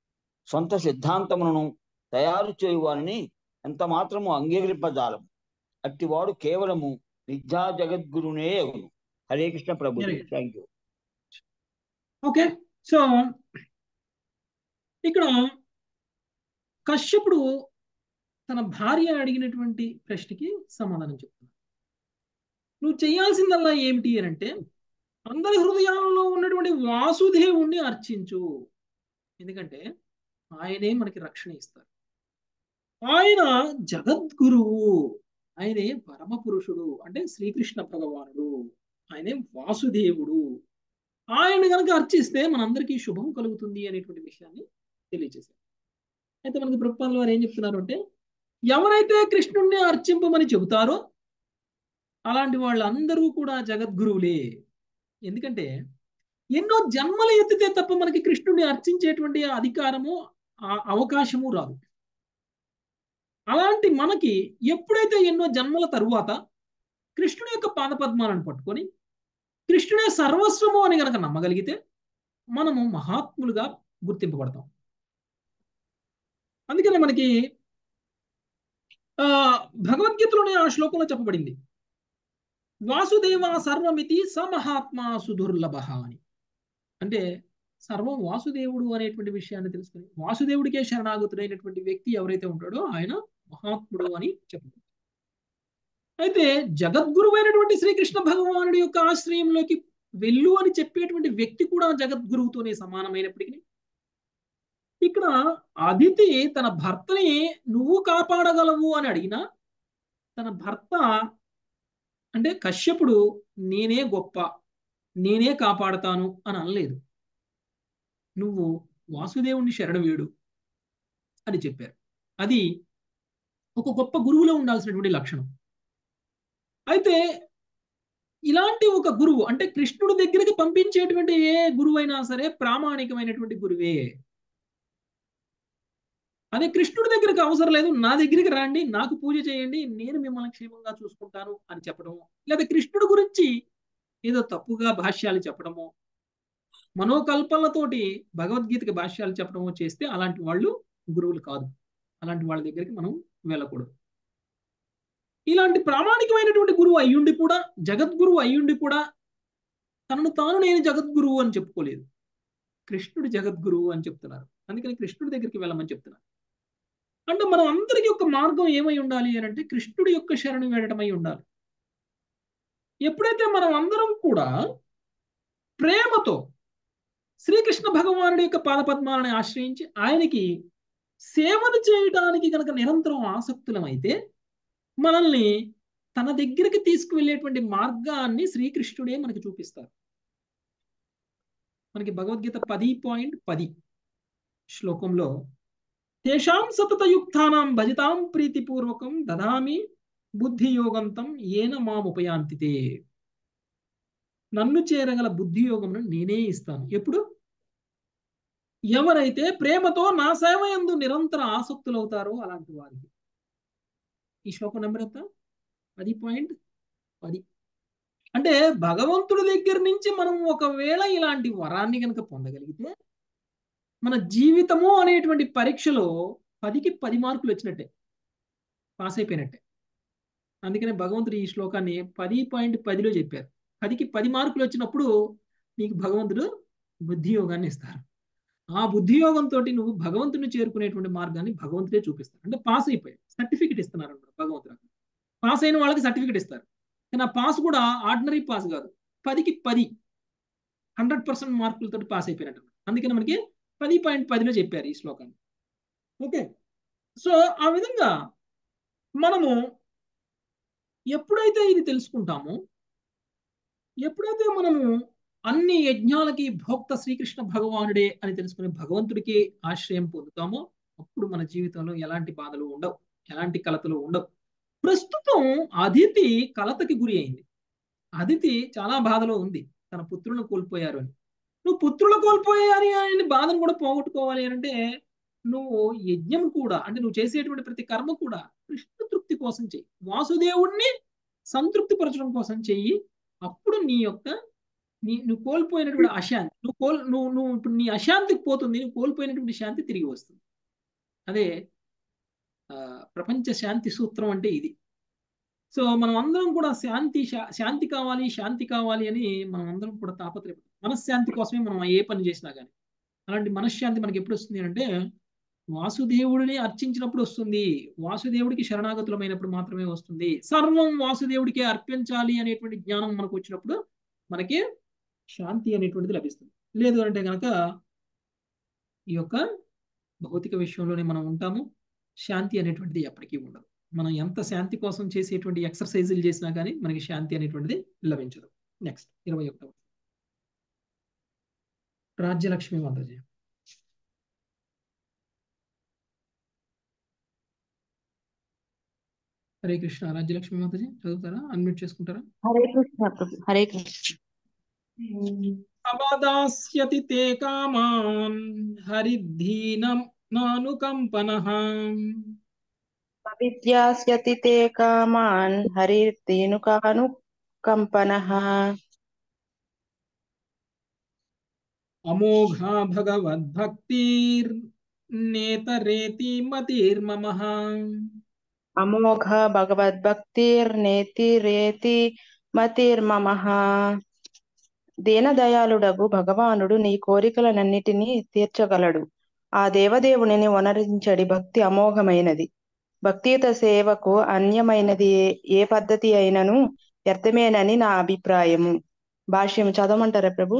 K: సొంత సిద్ధాంతములను తయారు చేయువారిని ఎంత మాత్రము అంగీకరింపజాలము అట్టివాడు కేవలము విద్యా జగద్గురునే అగును హరే కృష్ణ ప్రభు
A: Very good.
K: Thank you
A: okay so ఇక్కడ కశ్యపుడు తన భార్య అడిగినటువంటి ప్రశ్నకి సమాధానం చెప్తున్నాడు నువ్వు చేయాల్సిందల్లా ఏమిటి అని అంటే అందరి హృదయాలలో ఉన్నటువంటి వాసుదేవుణ్ణి అర్చించు ఎందుకంటే ఆయనే మనకి రక్షణ ఇస్తారు ఆయన జగద్గురువు ఆయనే పరమ పురుషుడు అంటే శ్రీకృష్ణ భగవానుడు ఆయనే వాసుదేవుడు ఆయన కనుక అర్చిస్తే మనందరికీ శుభం కలుగుతుంది అనేటువంటి విషయాన్ని తెలియజేశారు అయితే మనకి ప్రభుత్వాల వారు ఏం చెప్తున్నారు అంటే ఎవరైతే కృష్ణుణ్ణి అర్చింపమని చెబుతారో అలాంటి వాళ్ళందరూ కూడా జగద్గురువులే ఎందుకంటే ఎన్నో జన్మలు ఎత్తితే తప్ప మనకి కృష్ణుడిని అర్చించేటువంటి అధికారము ఆ అవకాశము రాదు అలాంటి మనకి ఎప్పుడైతే ఎన్నో జన్మల తరువాత కృష్ణుడి యొక్క పాదపద్మాలను పట్టుకొని కృష్ణుడే సర్వస్వము అని గనక నమ్మగలిగితే మనము మహాత్ములుగా గుర్తింపబడతాం అందుకనే మనకి ఆ భగవద్గీతలోనే ఆ శ్లోకంలో చెప్పబడింది వాసుదేవ సర్వమితి స మహాత్మా సుదుర్లభ అని అంటే సర్వం వాసుదేవుడు అనేటువంటి విషయాన్ని తెలుసుకుని వాసుదేవుడికే శరణాగతుడైనటువంటి వ్యక్తి ఎవరైతే ఉంటాడో ఆయన మహాత్ముడు అని చెప్పబడింది అయితే జగద్గురువైనటువంటి శ్రీకృష్ణ భగవానుడి యొక్క ఆశ్రయంలోకి వెళ్ళు అని చెప్పేటువంటి వ్యక్తి కూడా జగద్గురువుతోనే సమానమైనప్పటికీ ఇక్కడ అదితి తన భర్తని నువ్వు కాపాడగలవు అని అడిగినా తన భర్త అంటే కశ్యపుడు నేనే గొప్ప నేనే కాపాడతాను అని అనలేదు నువ్వు వాసుదేవుణ్ణి శరణు వేడు అని చెప్పారు అది ఒక గొప్ప గురువులో ఉండాల్సినటువంటి లక్షణం అయితే ఇలాంటి ఒక గురువు అంటే కృష్ణుడి దగ్గరికి పంపించేటువంటి ఏ గురువు అయినా సరే ప్రామాణికమైనటువంటి గురువే అదే కృష్ణుడి దగ్గరికి అవసరం లేదు నా దగ్గరికి రండి నాకు పూజ చేయండి నేను మిమ్మల్ని క్షేమంగా చూసుకుంటాను అని చెప్పడము లేదా కృష్ణుడి గురించి ఏదో తప్పుగా భాష్యాలు చెప్పడము మనోకల్పనలతోటి భగవద్గీతకి భాష్యాలు చెప్పడము చేస్తే అలాంటి వాళ్ళు గురువులు కాదు అలాంటి వాళ్ళ దగ్గరికి మనం వెళ్ళకూడదు ఇలాంటి ప్రామాణికమైనటువంటి గురువు అయ్యుండి కూడా జగద్గురువు అయ్యుండి కూడా తనను తాను నేను జగద్గురువు అని చెప్పుకోలేదు కృష్ణుడు జగద్గురువు అని చెప్తున్నారు అందుకని కృష్ణుడి దగ్గరికి వెళ్ళమని చెప్తున్నారు అంటే మనం అందరికి యొక్క మార్గం ఏమై ఉండాలి అని అంటే కృష్ణుడి యొక్క శరణు వేడటమై ఉండాలి ఎప్పుడైతే మనం అందరం కూడా ప్రేమతో శ్రీకృష్ణ భగవానుడి యొక్క పాదపద్మాలను ఆశ్రయించి ఆయనకి సేవను చేయడానికి కనుక నిరంతరం ఆసక్తులమైతే మనల్ని తన దగ్గరికి తీసుకువెళ్ళేటువంటి మార్గాన్ని శ్రీకృష్ణుడే మనకి చూపిస్తారు మనకి భగవద్గీత పది పాయింట్ పది శ్లోకంలో తేషాం సతతయుక్తానాం భజితాం ప్రీతిపూర్వకం దదామి బుద్ధియోగంతం ఏన మాముపయాంతితే నన్ను చేరగల బుద్ధియోగమును నేనే ఇస్తాను ఎప్పుడు ఎవరైతే ప్రేమతో నా సేవ ఎందు నిరంతర ఆసక్తులవుతారో అలాంటి వారికి ఈ శ్లోకం నెంబర్ ఎంత పది పాయింట్ పది అంటే భగవంతుడి దగ్గర నుంచి మనం ఒకవేళ ఇలాంటి వరాన్ని కనుక పొందగలిగితే మన జీవితము అనేటువంటి పరీక్షలో పదికి పది మార్కులు వచ్చినట్టే పాస్ అయిపోయినట్టే అందుకనే భగవంతుడు ఈ శ్లోకాన్ని పది పాయింట్ పదిలో చెప్పారు పదికి పది మార్కులు వచ్చినప్పుడు నీకు భగవంతుడు బుద్ధియోగాన్ని ఇస్తారు ఆ బుద్ధియోగంతో నువ్వు భగవంతుని చేరుకునేటువంటి మార్గాన్ని భగవంతుడే చూపిస్తారు అంటే పాస్ అయిపోయాయి సర్టిఫికెట్ ఇస్తున్నారు అన్నమాట భగవంతుడు పాస్ అయిన వాళ్ళకి సర్టిఫికెట్ ఇస్తారు కానీ ఆ పాస్ కూడా ఆర్డినరీ పాస్ కాదు పదికి పది హండ్రెడ్ పర్సెంట్ మార్కులతో పాస్ అయిపోయినట్టు అందుకని మనకి పది పాయింట్ పదిలో చెప్పారు ఈ శ్లోకాన్ని ఓకే సో ఆ విధంగా మనము ఎప్పుడైతే ఇది తెలుసుకుంటామో ఎప్పుడైతే మనము అన్ని యజ్ఞాలకి భోక్త శ్రీకృష్ణ భగవానుడే అని తెలుసుకుని భగవంతుడికి ఆశ్రయం పొందుతామో అప్పుడు మన జీవితంలో ఎలాంటి బాధలు ఉండవు ఎలాంటి కలతలు ఉండవు ప్రస్తుతం అదితి కలతకి గురి అయింది అదితి చాలా బాధలో ఉంది తన పుత్రులను కోల్పోయారు అని నువ్వు పుత్రులు కోల్పోయారు అని బాధను కూడా పోగొట్టుకోవాలి అంటే నువ్వు యజ్ఞం కూడా అంటే నువ్వు చేసేటువంటి ప్రతి కర్మ కూడా కృష్ణ తృప్తి కోసం చెయ్యి వాసుదేవుణ్ణి సంతృప్తి పరచడం కోసం చెయ్యి అప్పుడు నీ యొక్క నీ నువ్వు కోల్పోయినటువంటి అశాంతి నువ్వు కోల్ నువ్వు నువ్వు ఇప్పుడు నీ అశాంతికి పోతుంది నువ్వు కోల్పోయినటువంటి శాంతి తిరిగి వస్తుంది అదే ఆ, ప్రపంచ శాంతి సూత్రం అంటే ఇది సో మనం అందరం కూడా శాంతి శా- శాంతి కావాలి శాంతి కావాలి అని మనం అందరం కూడా తాపత్రయపడతాం మనశ్శాంతి కోసమే మనం ఏ పని చేసినా కానీ అలాంటి మనశ్శాంతి మనకి ఎప్పుడు వస్తుంది అంటే వాసుదేవుడిని అర్చించినప్పుడు వస్తుంది వాసుదేవుడికి శరణాగతులమైనప్పుడు మాత్రమే వస్తుంది సర్వం వాసుదేవుడికే అర్పించాలి అనేటువంటి జ్ఞానం మనకు వచ్చినప్పుడు మనకి శాంతి అనేటువంటిది లభిస్తుంది లేదు అంటే కనుక ఈ యొక్క భౌతిక విషయంలోనే మనం ఉంటాము శాంతి అనేటువంటిది ఎప్పటికీ ఉండదు మనం ఎంత శాంతి కోసం చేసేటువంటి ఎక్సర్సైజులు చేసినా కానీ మనకి శాంతి అనేటువంటిది లభించదు నెక్స్ట్ ఇరవై ఒకటవ రాజ్యలక్ష్మి మాతాజీ హరే కృష్ణ రాజ్యలక్ష్మి మాతాజీ చదువుతారా అన్మ్యూట్ చేసుకుంటారా
F: హరే కృష్ణ ప్రభు హరే కృష్ణ
A: అవదాస్యతి తే కామాన్ హరిధీనం నానుకంపనః
L: విద్యాస్యతి తే కామాన్ హరిర్తేనుకాను కంపనః
A: అమోఘా భగవద్భక్తిర్ నేతరేతి మతిర్మమః
L: అమోఘ భగవద్భక్తిర్నేతి రేతి మతిర్మమః దీనదయాళుడగు భగవానుడు నీ కోరికలనన్నిటినీ తీర్చగలడు ఆ దేవదేవునిని వనరించడి భక్తి అమోఘమైనది భక్తియుత సేవకు అన్యమైనది ఏ- ఏ పద్ధతి అయినను వ్యర్థమేనని నా అభిప్రాయము భాష్యం చదవమంటారా ప్రభు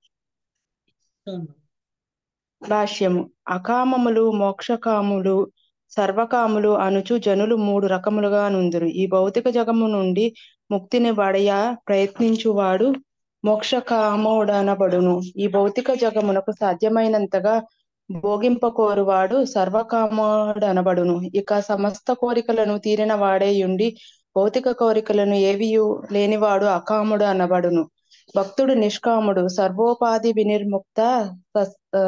L: భాష్యము అకామములు మోక్షకాములు సర్వకాములు అనుచు జనులు మూడు రకములుగా నుందురు ఈ భౌతిక జగము నుండి ముక్తిని పడయ ప్రయత్నించువాడు మోక్షకాముడనబడును ఈ భౌతిక జగమునకు సాధ్యమైనంతగా భోగింపకోరువాడు సర్వకాముడనబడును ఇక సమస్త కోరికలను తీరిన వాడే ఉండి భౌతిక కోరికలను ఏవియు లేనివాడు అకాముడు అనబడును భక్తుడు నిష్కాముడు సర్వోపాధి వినిర్ముక్త తస్- ఆ,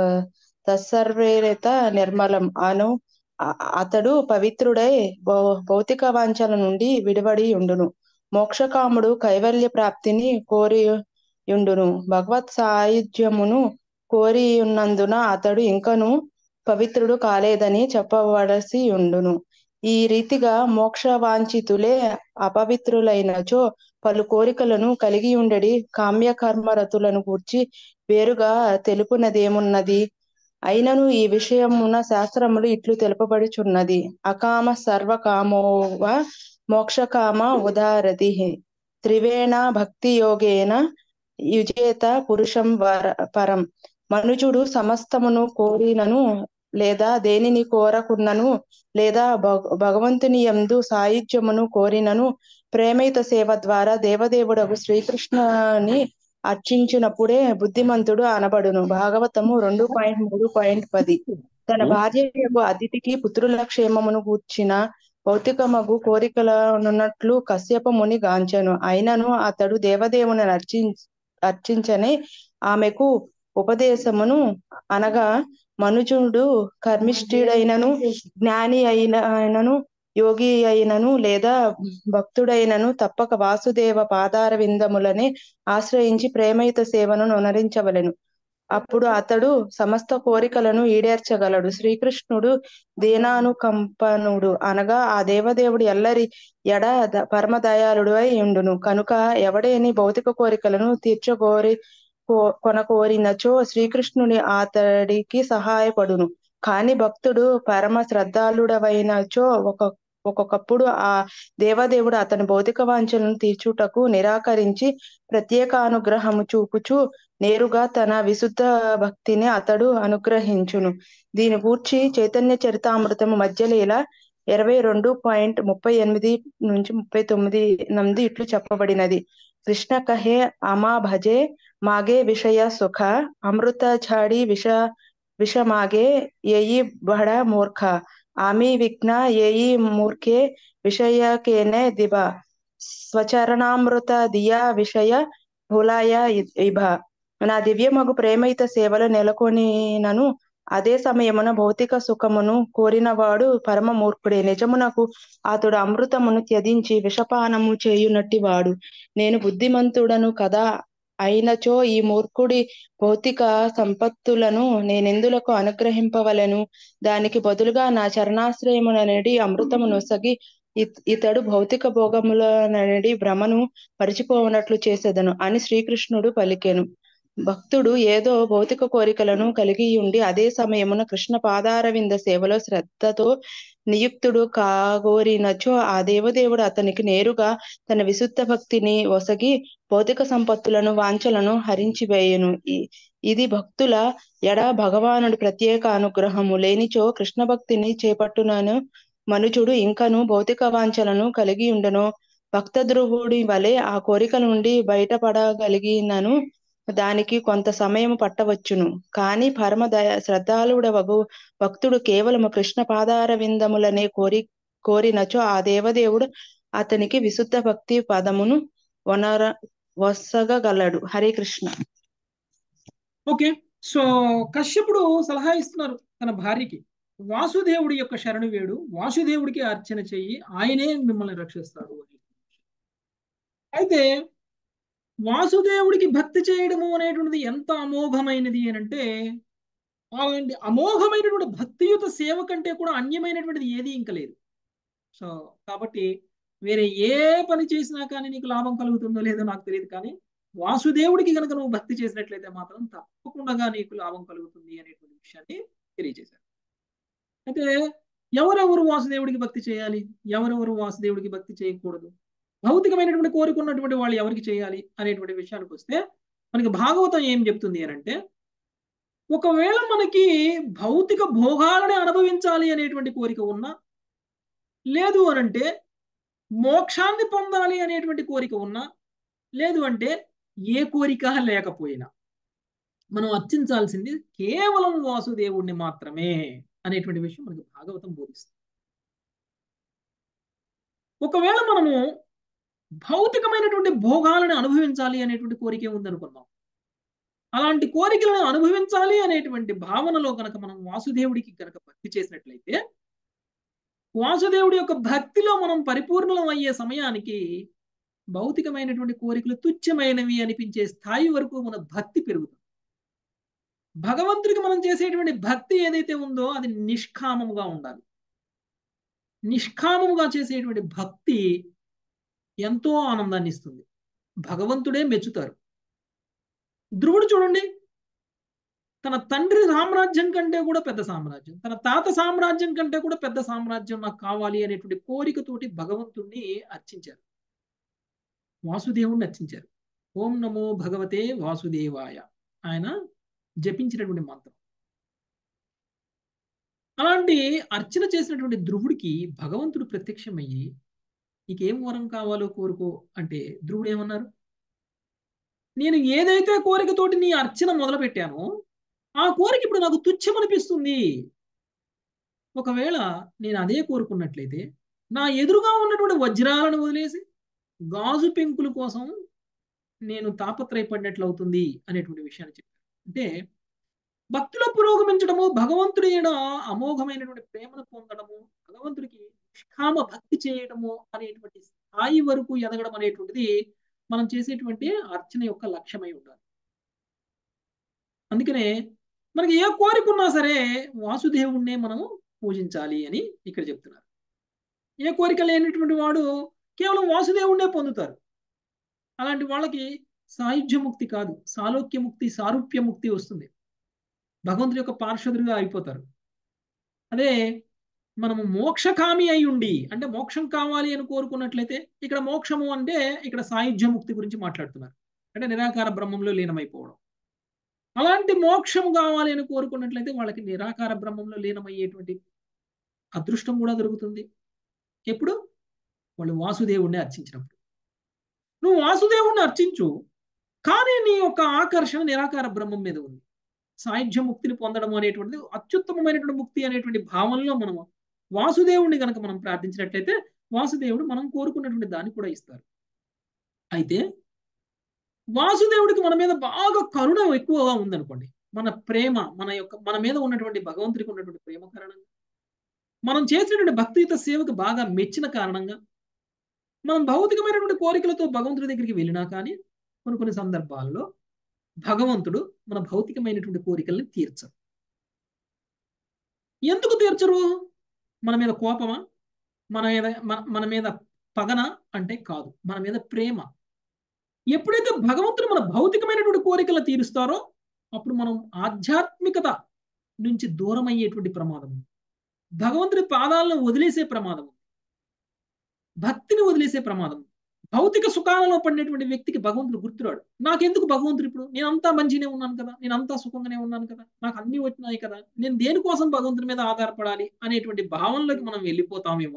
L: తత్సర్వేరత నిర్మలం అను అ- అతడు పవిత్రుడై భౌ- భౌతిక వాంఛల నుండి విడివడి ఉండును మోక్షకాముడు కైవల్య ప్రాప్తిని కోరి యుండును భగవత్ సాయుధ్యమును కోరి ఉన్నందున అతడు ఇంకను పవిత్రుడు కాలేదని చెప్పవలసి ఉండును ఈ రీతిగా మోక్ష వాంఛితులే అపవిత్రులైనచో పలు కోరికలను కలిగి ఉండడి కామ్య కర్మరతులను గూర్చి వేరుగా తెలుపునదేమున్నది అయినను ఈ విషయమున శాస్త్రములు ఇట్లు తెలుపబడుచున్నది అకామ సర్వకామోవ మోక్షకామ ఉదారతి త్రివేణ భక్తి యోగేన యుజేత పురుషం వర పరం మనుజుడు సమస్తమును కోరినను లేదా దేనిని కోరకున్నను లేదా భగ- భగవంతుని యందు సాయుధ్యమును కోరినను ప్రేమయుత సేవ ద్వారా దేవదేవుడగు శ్రీకృష్ణుని అర్చించినప్పుడే బుద్ధిమంతుడు అనబడును భాగవతము రెండు పాయింట్ మూడు పాయింట్ పది తన భార్య యొక్క అతిథికి పుత్రుల క్షేమమును గూర్చిన భౌతికమగు కోరికలనున్నట్లు కశ్యప ముని గాంచెను అయినను అతడు దేవదేవుని అర్చి అర్చించని ఆమెకు ఉపదేశమును అనగా మనుజుడు కర్మిష్ఠుడైనను జ్ఞాని అయిన అయినను యోగి అయినను లేదా భక్తుడైనను తప్పక వాసుదేవ పాదార విందములనే ఆశ్రయించి ప్రేమయుత సేవను నొనరించవలెను అప్పుడు అతడు సమస్త కోరికలను ఈడేర్చగలడు శ్రీకృష్ణుడు దీనానుకంపనుడు అనగా ఆ దేవదేవుడు ఎల్లరి ఎడ ద- పరమ దయాళుడు అయి ఉండును కనుక ఎవడేని భౌతిక కోరికలను తీర్చగోరి కో- కొనకోరినచో శ్రీకృష్ణుని అతడికి సహాయపడును కాని భక్తుడు పరమ శ్రద్ధాళుడవైనచో ఒక ఒక్కొక్కప్పుడు ఆ దేవదేవుడు అతని భౌతిక వాంఛలను తీర్చుటకు నిరాకరించి ప్రత్యేక అనుగ్రహము చూపుచు నేరుగా తన విశుద్ధ భక్తిని అతడు అనుగ్రహించును దీని గూర్చి చైతన్య చరితామృతము మధ్యలీల ఇరవై రెండు పాయింట్ ముప్పై ఎనిమిది నుంచి ముప్పై తొమ్మిది నందు ఇట్లు చెప్పబడినది కృష్ణ కహే అమా భజే మాగే విషయ సుఖ అమృత ఛాడి విష విష మాగే ఏయి బడ మూర్ఖ ఆమి విఘ్న ఏయి మూర్ఖే విషయకేనే దిబ స్వచరణామృత దియా విషయ భూలాయ ఇభ నా దివ్యమగు ప్రేమయుత సేవలు నెలకొనినను అదే సమయమున భౌతిక సుఖమును కోరినవాడు పరమ మూర్ఖుడే నిజమునకు అతడు అమృతమును త్యజించి విషపానము చేయునట్టి వాడు నేను బుద్ధిమంతుడను కదా అయినచో ఈ మూర్ఖుడి భౌతిక సంపత్తులను నేనెందులకు అనుగ్రహింపవలెను దానికి బదులుగా నా చరణాశ్రయముననేది అమృతము నొసగి ఇత్- ఇతడు భౌతిక భోగములనడి భ్రమను మరిచిపోవనట్లు చేసేదను అని శ్రీకృష్ణుడు పలికెను భక్తుడు ఏదో భౌతిక కోరికలను కలిగి ఉండి అదే సమయమున కృష్ణ పాదారవింద సేవలో శ్రద్ధతో నియుక్తుడు కాగోరినచో ఆ దేవదేవుడు అతనికి నేరుగా తన విశుద్ధ భక్తిని ఒసగి భౌతిక సంపత్తులను వాంఛలను హరించి వేయును ఇ- ఇది భక్తుల ఎడ భగవానుడి ప్రత్యేక అనుగ్రహము లేనిచో కృష్ణ భక్తిని చేపట్టునను మనుజుడు ఇంకను భౌతిక వాంఛలను కలిగి ఉండను భక్త ధ్రువుడి వలె ఆ కోరిక నుండి బయటపడగలిగినను దానికి కొంత సమయం పట్టవచ్చును కాని పరమ దయ శ్రద్ధాళుడవగు భక్తుడు కేవలము కృష్ణ పాదార విందములనే కోరి కోరినచో ఆ దేవదేవుడు అతనికి విశుద్ధ భక్తి పదమును వనర వసగగలడు హరే కృష్ణ
A: ఓకే సో కశ్యపుడు సలహా ఇస్తున్నారు తన భార్యకి వాసుదేవుడి యొక్క శరణు వేడు వాసుదేవుడికి అర్చన చెయ్యి ఆయనే మిమ్మల్ని రక్షిస్తాడు అని అయితే వాసుదేవుడికి భక్తి చేయడము అనేటువంటిది ఎంత అమోఘమైనది అని అంటే అలాంటి అమోఘమైనటువంటి భక్తియుత సేవ కంటే కూడా అన్యమైనటువంటిది ఏది ఇంకా లేదు సో కాబట్టి వేరే ఏ పని చేసినా కానీ నీకు లాభం కలుగుతుందో లేదో నాకు తెలియదు కానీ వాసుదేవుడికి కనుక నువ్వు భక్తి చేసినట్లయితే మాత్రం తప్పకుండా నీకు లాభం కలుగుతుంది అనేటువంటి విషయాన్ని తెలియజేశారు అయితే ఎవరెవరు వాసుదేవుడికి భక్తి చేయాలి ఎవరెవరు వాసుదేవుడికి భక్తి చేయకూడదు భౌతికమైనటువంటి కోరిక ఉన్నటువంటి వాళ్ళు ఎవరికి చేయాలి అనేటువంటి విషయానికి వస్తే మనకి భాగవతం ఏం చెప్తుంది అని అంటే ఒకవేళ మనకి భౌతిక భోగాలని అనుభవించాలి అనేటువంటి కోరిక ఉన్నా లేదు అనంటే మోక్షాన్ని పొందాలి అనేటువంటి కోరిక ఉన్నా లేదు అంటే ఏ కోరిక లేకపోయినా మనం అర్చించాల్సింది కేవలం వాసుదేవుణ్ణి మాత్రమే అనేటువంటి విషయం మనకి భాగవతం బోధిస్తుంది ఒకవేళ మనము భౌతికమైనటువంటి భోగాలను అనుభవించాలి అనేటువంటి కోరిక ఉందనుకున్నాం అలాంటి కోరికలను అనుభవించాలి అనేటువంటి భావనలో కనుక మనం వాసుదేవుడికి కనుక భక్తి చేసినట్లయితే వాసుదేవుడి యొక్క భక్తిలో మనం పరిపూర్ణం అయ్యే సమయానికి భౌతికమైనటువంటి కోరికలు తుచ్చమైనవి అనిపించే స్థాయి వరకు మన భక్తి పెరుగుతుంది భగవంతుడికి మనం చేసేటువంటి భక్తి ఏదైతే ఉందో అది నిష్కామముగా ఉండాలి నిష్కామముగా చేసేటువంటి భక్తి ఎంతో ఆనందాన్ని ఇస్తుంది భగవంతుడే మెచ్చుతారు ధ్రువుడు చూడండి తన తండ్రి సామ్రాజ్యం కంటే కూడా పెద్ద సామ్రాజ్యం తన తాత సామ్రాజ్యం కంటే కూడా పెద్ద సామ్రాజ్యం నాకు కావాలి అనేటువంటి కోరికతోటి భగవంతుణ్ణి అర్చించారు వాసుదేవుణ్ణి అర్చించారు ఓం నమో భగవతే వాసుదేవాయ ఆయన జపించినటువంటి మంత్రం అలాంటి అర్చన చేసినటువంటి ధ్రువుడికి భగవంతుడు ప్రత్యక్షమయ్యి నీకేం వరం కావాలో కోరుకో అంటే ధ్రువుడు ఏమన్నారు నేను ఏదైతే కోరికతోటి నీ అర్చన మొదలు పెట్టానో ఆ కోరిక ఇప్పుడు నాకు తుచ్చమనిపిస్తుంది ఒకవేళ నేను అదే కోరుకున్నట్లయితే నా ఎదురుగా ఉన్నటువంటి వజ్రాలను వదిలేసి గాజు పెంకుల కోసం నేను తాపత్రయపడినట్లు అవుతుంది అనేటువంటి విషయాన్ని చెప్పారు అంటే భక్తిలో పురోగమించడము భగవంతుడి ఏడ అమోఘమైనటువంటి ప్రేమను పొందడము భగవంతుడికి నిష్కామ భక్తి చేయడము అనేటువంటి స్థాయి వరకు ఎదగడం అనేటువంటిది మనం చేసేటువంటి అర్చన యొక్క లక్ష్యమై ఉండాలి అందుకనే మనకి ఏ కోరిక ఉన్నా సరే వాసుదేవుణ్ణే మనము పూజించాలి అని ఇక్కడ చెప్తున్నారు ఏ కోరిక లేనటువంటి వాడు కేవలం వాసుదేవుణ్ణే పొందుతారు అలాంటి వాళ్ళకి సాయుధ్యముక్తి కాదు సాలోక్యముక్తి సారూప్యముక్తి వస్తుంది భగవంతుడి యొక్క పార్షదులుగా అయిపోతారు అదే మనము మోక్షకామి అయి ఉండి అంటే మోక్షం కావాలి అని కోరుకున్నట్లయితే ఇక్కడ మోక్షము అంటే ఇక్కడ సాయుధ్యముక్తి గురించి మాట్లాడుతున్నారు అంటే నిరాకార బ్రహ్మంలో లీనమైపోవడం అలాంటి మోక్షం కావాలి అని కోరుకున్నట్లయితే వాళ్ళకి నిరాకార బ్రహ్మంలో లీనమయ్యేటువంటి అదృష్టం కూడా దొరుకుతుంది ఎప్పుడు వాళ్ళు వాసుదేవుణ్ణి అర్చించినప్పుడు నువ్వు వాసుదేవుణ్ణి అర్చించు కానీ నీ యొక్క ఆకర్షణ నిరాకార బ్రహ్మం మీద ఉంది సాయుధ్య ముక్తిని పొందడం అనేటువంటిది అత్యుత్తమమైనటువంటి ముక్తి అనేటువంటి భావనలో మనం వాసుదేవుణ్ణి కనుక మనం ప్రార్థించినట్లయితే వాసుదేవుడు మనం కోరుకున్నటువంటి దాన్ని కూడా ఇస్తారు అయితే వాసుదేవుడికి మన మీద బాగా కరుణ ఎక్కువగా ఉందనుకోండి మన ప్రేమ మన యొక్క మన మీద ఉన్నటువంటి భగవంతుడికి ఉన్నటువంటి ప్రేమ కారణంగా మనం చేసినటువంటి భక్తియుత సేవకు బాగా మెచ్చిన కారణంగా మనం భౌతికమైనటువంటి కోరికలతో భగవంతుడి దగ్గరికి వెళ్ళినా కానీ కొన్ని కొన్ని సందర్భాల్లో భగవంతుడు మన భౌతికమైనటువంటి కోరికల్ని తీర్చరు ఎందుకు తీర్చరు మన మీద కోపమా మన మీద మన- మన మీద పగన అంటే కాదు మన మీద ప్రేమ ఎప్పుడైతే భగవంతుడు మన భౌతికమైనటువంటి కోరికలు తీరుస్తారో అప్పుడు మనం ఆధ్యాత్మికత నుంచి దూరం అయ్యేటువంటి ప్రమాదం ఉంది. భగవంతుడి పాదాలను వదిలేసే ప్రమాదం ఉంది. భక్తిని వదిలేసే ప్రమాదం ఉంది. భౌతిక సుఖాలలో పడినటువంటి వ్యక్తికి భగవంతుడు గుర్తురాడు నాకెందుకు భగవంతుడు ఇప్పుడు నేను అంతా మంచిగానే ఉన్నాను కదా నేను అంతా సుఖంగానే ఉన్నాను కదా నాకు అన్ని వచ్చినాయి కదా నేను దేనికోసం భగవంతుడి మీద ఆధారపడాలి అనేటువంటి భావనలోకి మనం వెళ్ళిపోతామేమో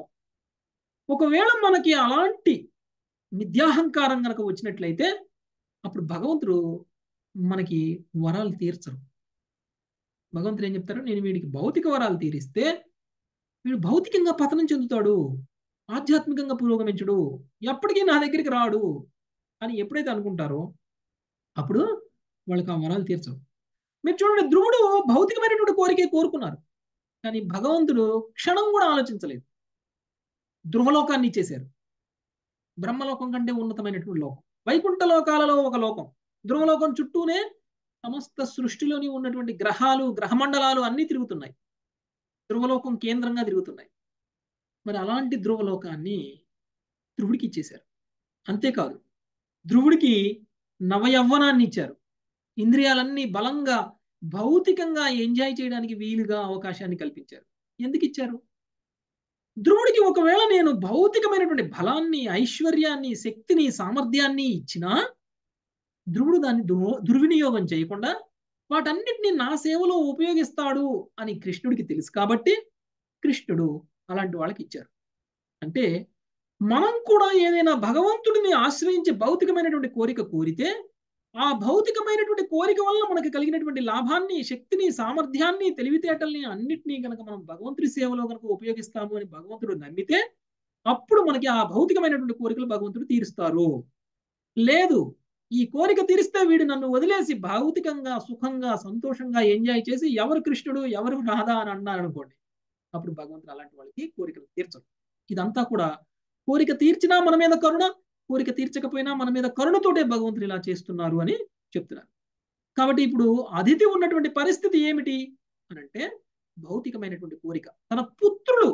A: ఒకవేళ మనకి అలాంటి మిథ్యాహంకారం కనుక వచ్చినట్లయితే అప్పుడు భగవంతుడు మనకి వరాలు తీర్చరు భగవంతుడు ఏం చెప్తారు నేను వీడికి భౌతిక వరాలు తీరిస్తే వీడు భౌతికంగా పతనం చెందుతాడు ఆధ్యాత్మికంగా పురోగమించడు ఎప్పటికీ నా దగ్గరికి రాడు అని ఎప్పుడైతే అనుకుంటారో అప్పుడు వాళ్ళకి ఆ వరాలు తీర్చవు మీరు చూడండి ధ్రువుడు భౌతికమైనటువంటి కోరికే కోరుకున్నారు కానీ భగవంతుడు క్షణం కూడా ఆలోచించలేదు ధ్రువలోకాన్ని ఇచ్చేశారు బ్రహ్మలోకం కంటే ఉన్నతమైనటువంటి లోకం వైకుంఠ లోకాలలో ఒక లోకం ధ్రువలోకం చుట్టూనే సమస్త సృష్టిలోని ఉన్నటువంటి గ్రహాలు గ్రహమండలాలు అన్నీ తిరుగుతున్నాయి ధ్రువలోకం కేంద్రంగా తిరుగుతున్నాయి మరి అలాంటి ధ్రువలోకాన్ని ధ్రువుడికి ఇచ్చేశారు అంతేకాదు ధ్రువుడికి నవయవ్వనాన్ని ఇచ్చారు ఇంద్రియాలన్నీ బలంగా భౌతికంగా ఎంజాయ్ చేయడానికి వీలుగా అవకాశాన్ని కల్పించారు ఎందుకు ఇచ్చారు ధ్రువుడికి ఒకవేళ నేను భౌతికమైనటువంటి బలాన్ని ఐశ్వర్యాన్ని శక్తిని సామర్థ్యాన్ని ఇచ్చినా ధ్రువుడు దాన్ని దుర్వ దుర్వినియోగం చేయకుండా వాటన్నిటిని నా సేవలో ఉపయోగిస్తాడు అని కృష్ణుడికి తెలుసు కాబట్టి కృష్ణుడు అలాంటి వాళ్ళకి ఇచ్చారు అంటే మనం కూడా ఏదైనా భగవంతుడిని ఆశ్రయించి భౌతికమైనటువంటి కోరిక కోరితే ఆ భౌతికమైనటువంటి కోరిక వల్ల మనకు కలిగినటువంటి లాభాన్ని శక్తిని సామర్థ్యాన్ని తెలివితేటల్ని అన్నిటినీ కనుక మనం భగవంతుడి సేవలో కనుక ఉపయోగిస్తాము అని భగవంతుడు నమ్మితే అప్పుడు మనకి ఆ భౌతికమైనటువంటి కోరికలు భగవంతుడు తీరుస్తారు లేదు ఈ కోరిక తీరిస్తే వీడు నన్ను వదిలేసి భౌతికంగా సుఖంగా సంతోషంగా ఎంజాయ్ చేసి ఎవరు కృష్ణుడు ఎవరు రాధా అని అన్నారు అనుకోండి అప్పుడు భగవంతుడు అలాంటి వాళ్ళకి కోరికలు తీర్చరు ఇదంతా కూడా కోరిక తీర్చినా మన మీద కరుణ కోరిక తీర్చకపోయినా మన మీద కరుణతోటే భగవంతుడు ఇలా చేస్తున్నారు అని చెప్తున్నారు కాబట్టి ఇప్పుడు అతిథి ఉన్నటువంటి పరిస్థితి ఏమిటి అని అంటే భౌతికమైనటువంటి కోరిక తన పుత్రులు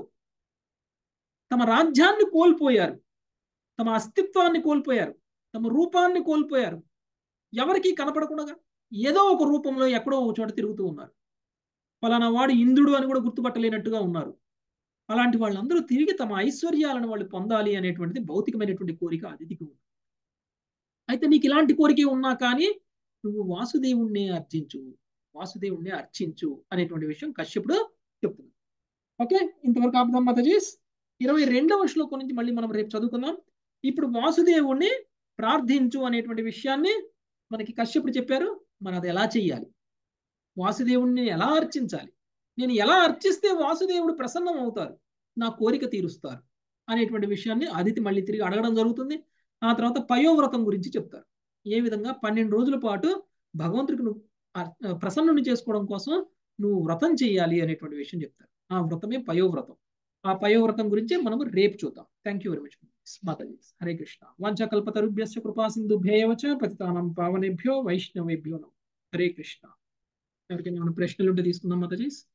A: తమ రాజ్యాన్ని కోల్పోయారు తమ అస్తిత్వాన్ని కోల్పోయారు తమ రూపాన్ని కోల్పోయారు ఎవరికి కనపడకుండా ఏదో ఒక రూపంలో ఎక్కడో ఒక చోట తిరుగుతూ ఉన్నారు ఫలానా వాడు ఇంద్రుడు అని కూడా గుర్తుపట్టలేనట్టుగా ఉన్నారు అలాంటి వాళ్ళందరూ తిరిగి తమ ఐశ్వర్యాలను వాళ్ళు పొందాలి అనేటువంటిది భౌతికమైనటువంటి కోరిక అతిథికి ఉంది అయితే నీకు ఇలాంటి కోరిక ఉన్నా కానీ నువ్వు వాసుదేవుణ్ణి అర్చించు వాసుదేవుణ్ణి అర్చించు అనేటువంటి విషయం కశ్యపుడు చెప్తున్నాడు ఓకే ఇంతవరకు ఆపుదాం మాతాజీస్ ఇరవై రెండవ శ్లోకం నుంచి మళ్ళీ మనం రేపు చదువుకుందాం ఇప్పుడు వాసుదేవుణ్ణి ప్రార్థించు అనేటువంటి విషయాన్ని మనకి కశ్యపుడు చెప్పారు మరి అది ఎలా చెయ్యాలి వాసుదేవుణ్ణి ఎలా అర్చించాలి నేను ఎలా అర్చిస్తే వాసుదేవుడు ప్రసన్నం అవుతారు నా కోరిక తీరుస్తారు అనేటువంటి విషయాన్ని అదితి మళ్ళీ తిరిగి అడగడం జరుగుతుంది ఆ తర్వాత పయోవ్రతం గురించి చెప్తారు ఏ విధంగా పన్నెండు రోజుల పాటు భగవంతుడికి నువ్వు ప్రసన్నుని చేసుకోవడం కోసం నువ్వు వ్రతం చేయాలి అనేటువంటి విషయం చెప్తారు ఆ వ్రతమే పయోవ్రతం ఆ పయోవ్రతం గురించి మనం రేపు చూద్దాం థ్యాంక్ యూ వెరీ మచ్ మాతాజీ హరే కృష్ణ వాంఛకల్పతరుభ్యశ్చ కృపా సింధుభ్యేవచ పతితానం పావనేభ్యో వైష్ణవేభ్యో నమః హరే కృష్ణ ఎవరికైనా ఏమైనా ప్రశ్నలు ఉంటే తీసుకుందాం మాతాజీస్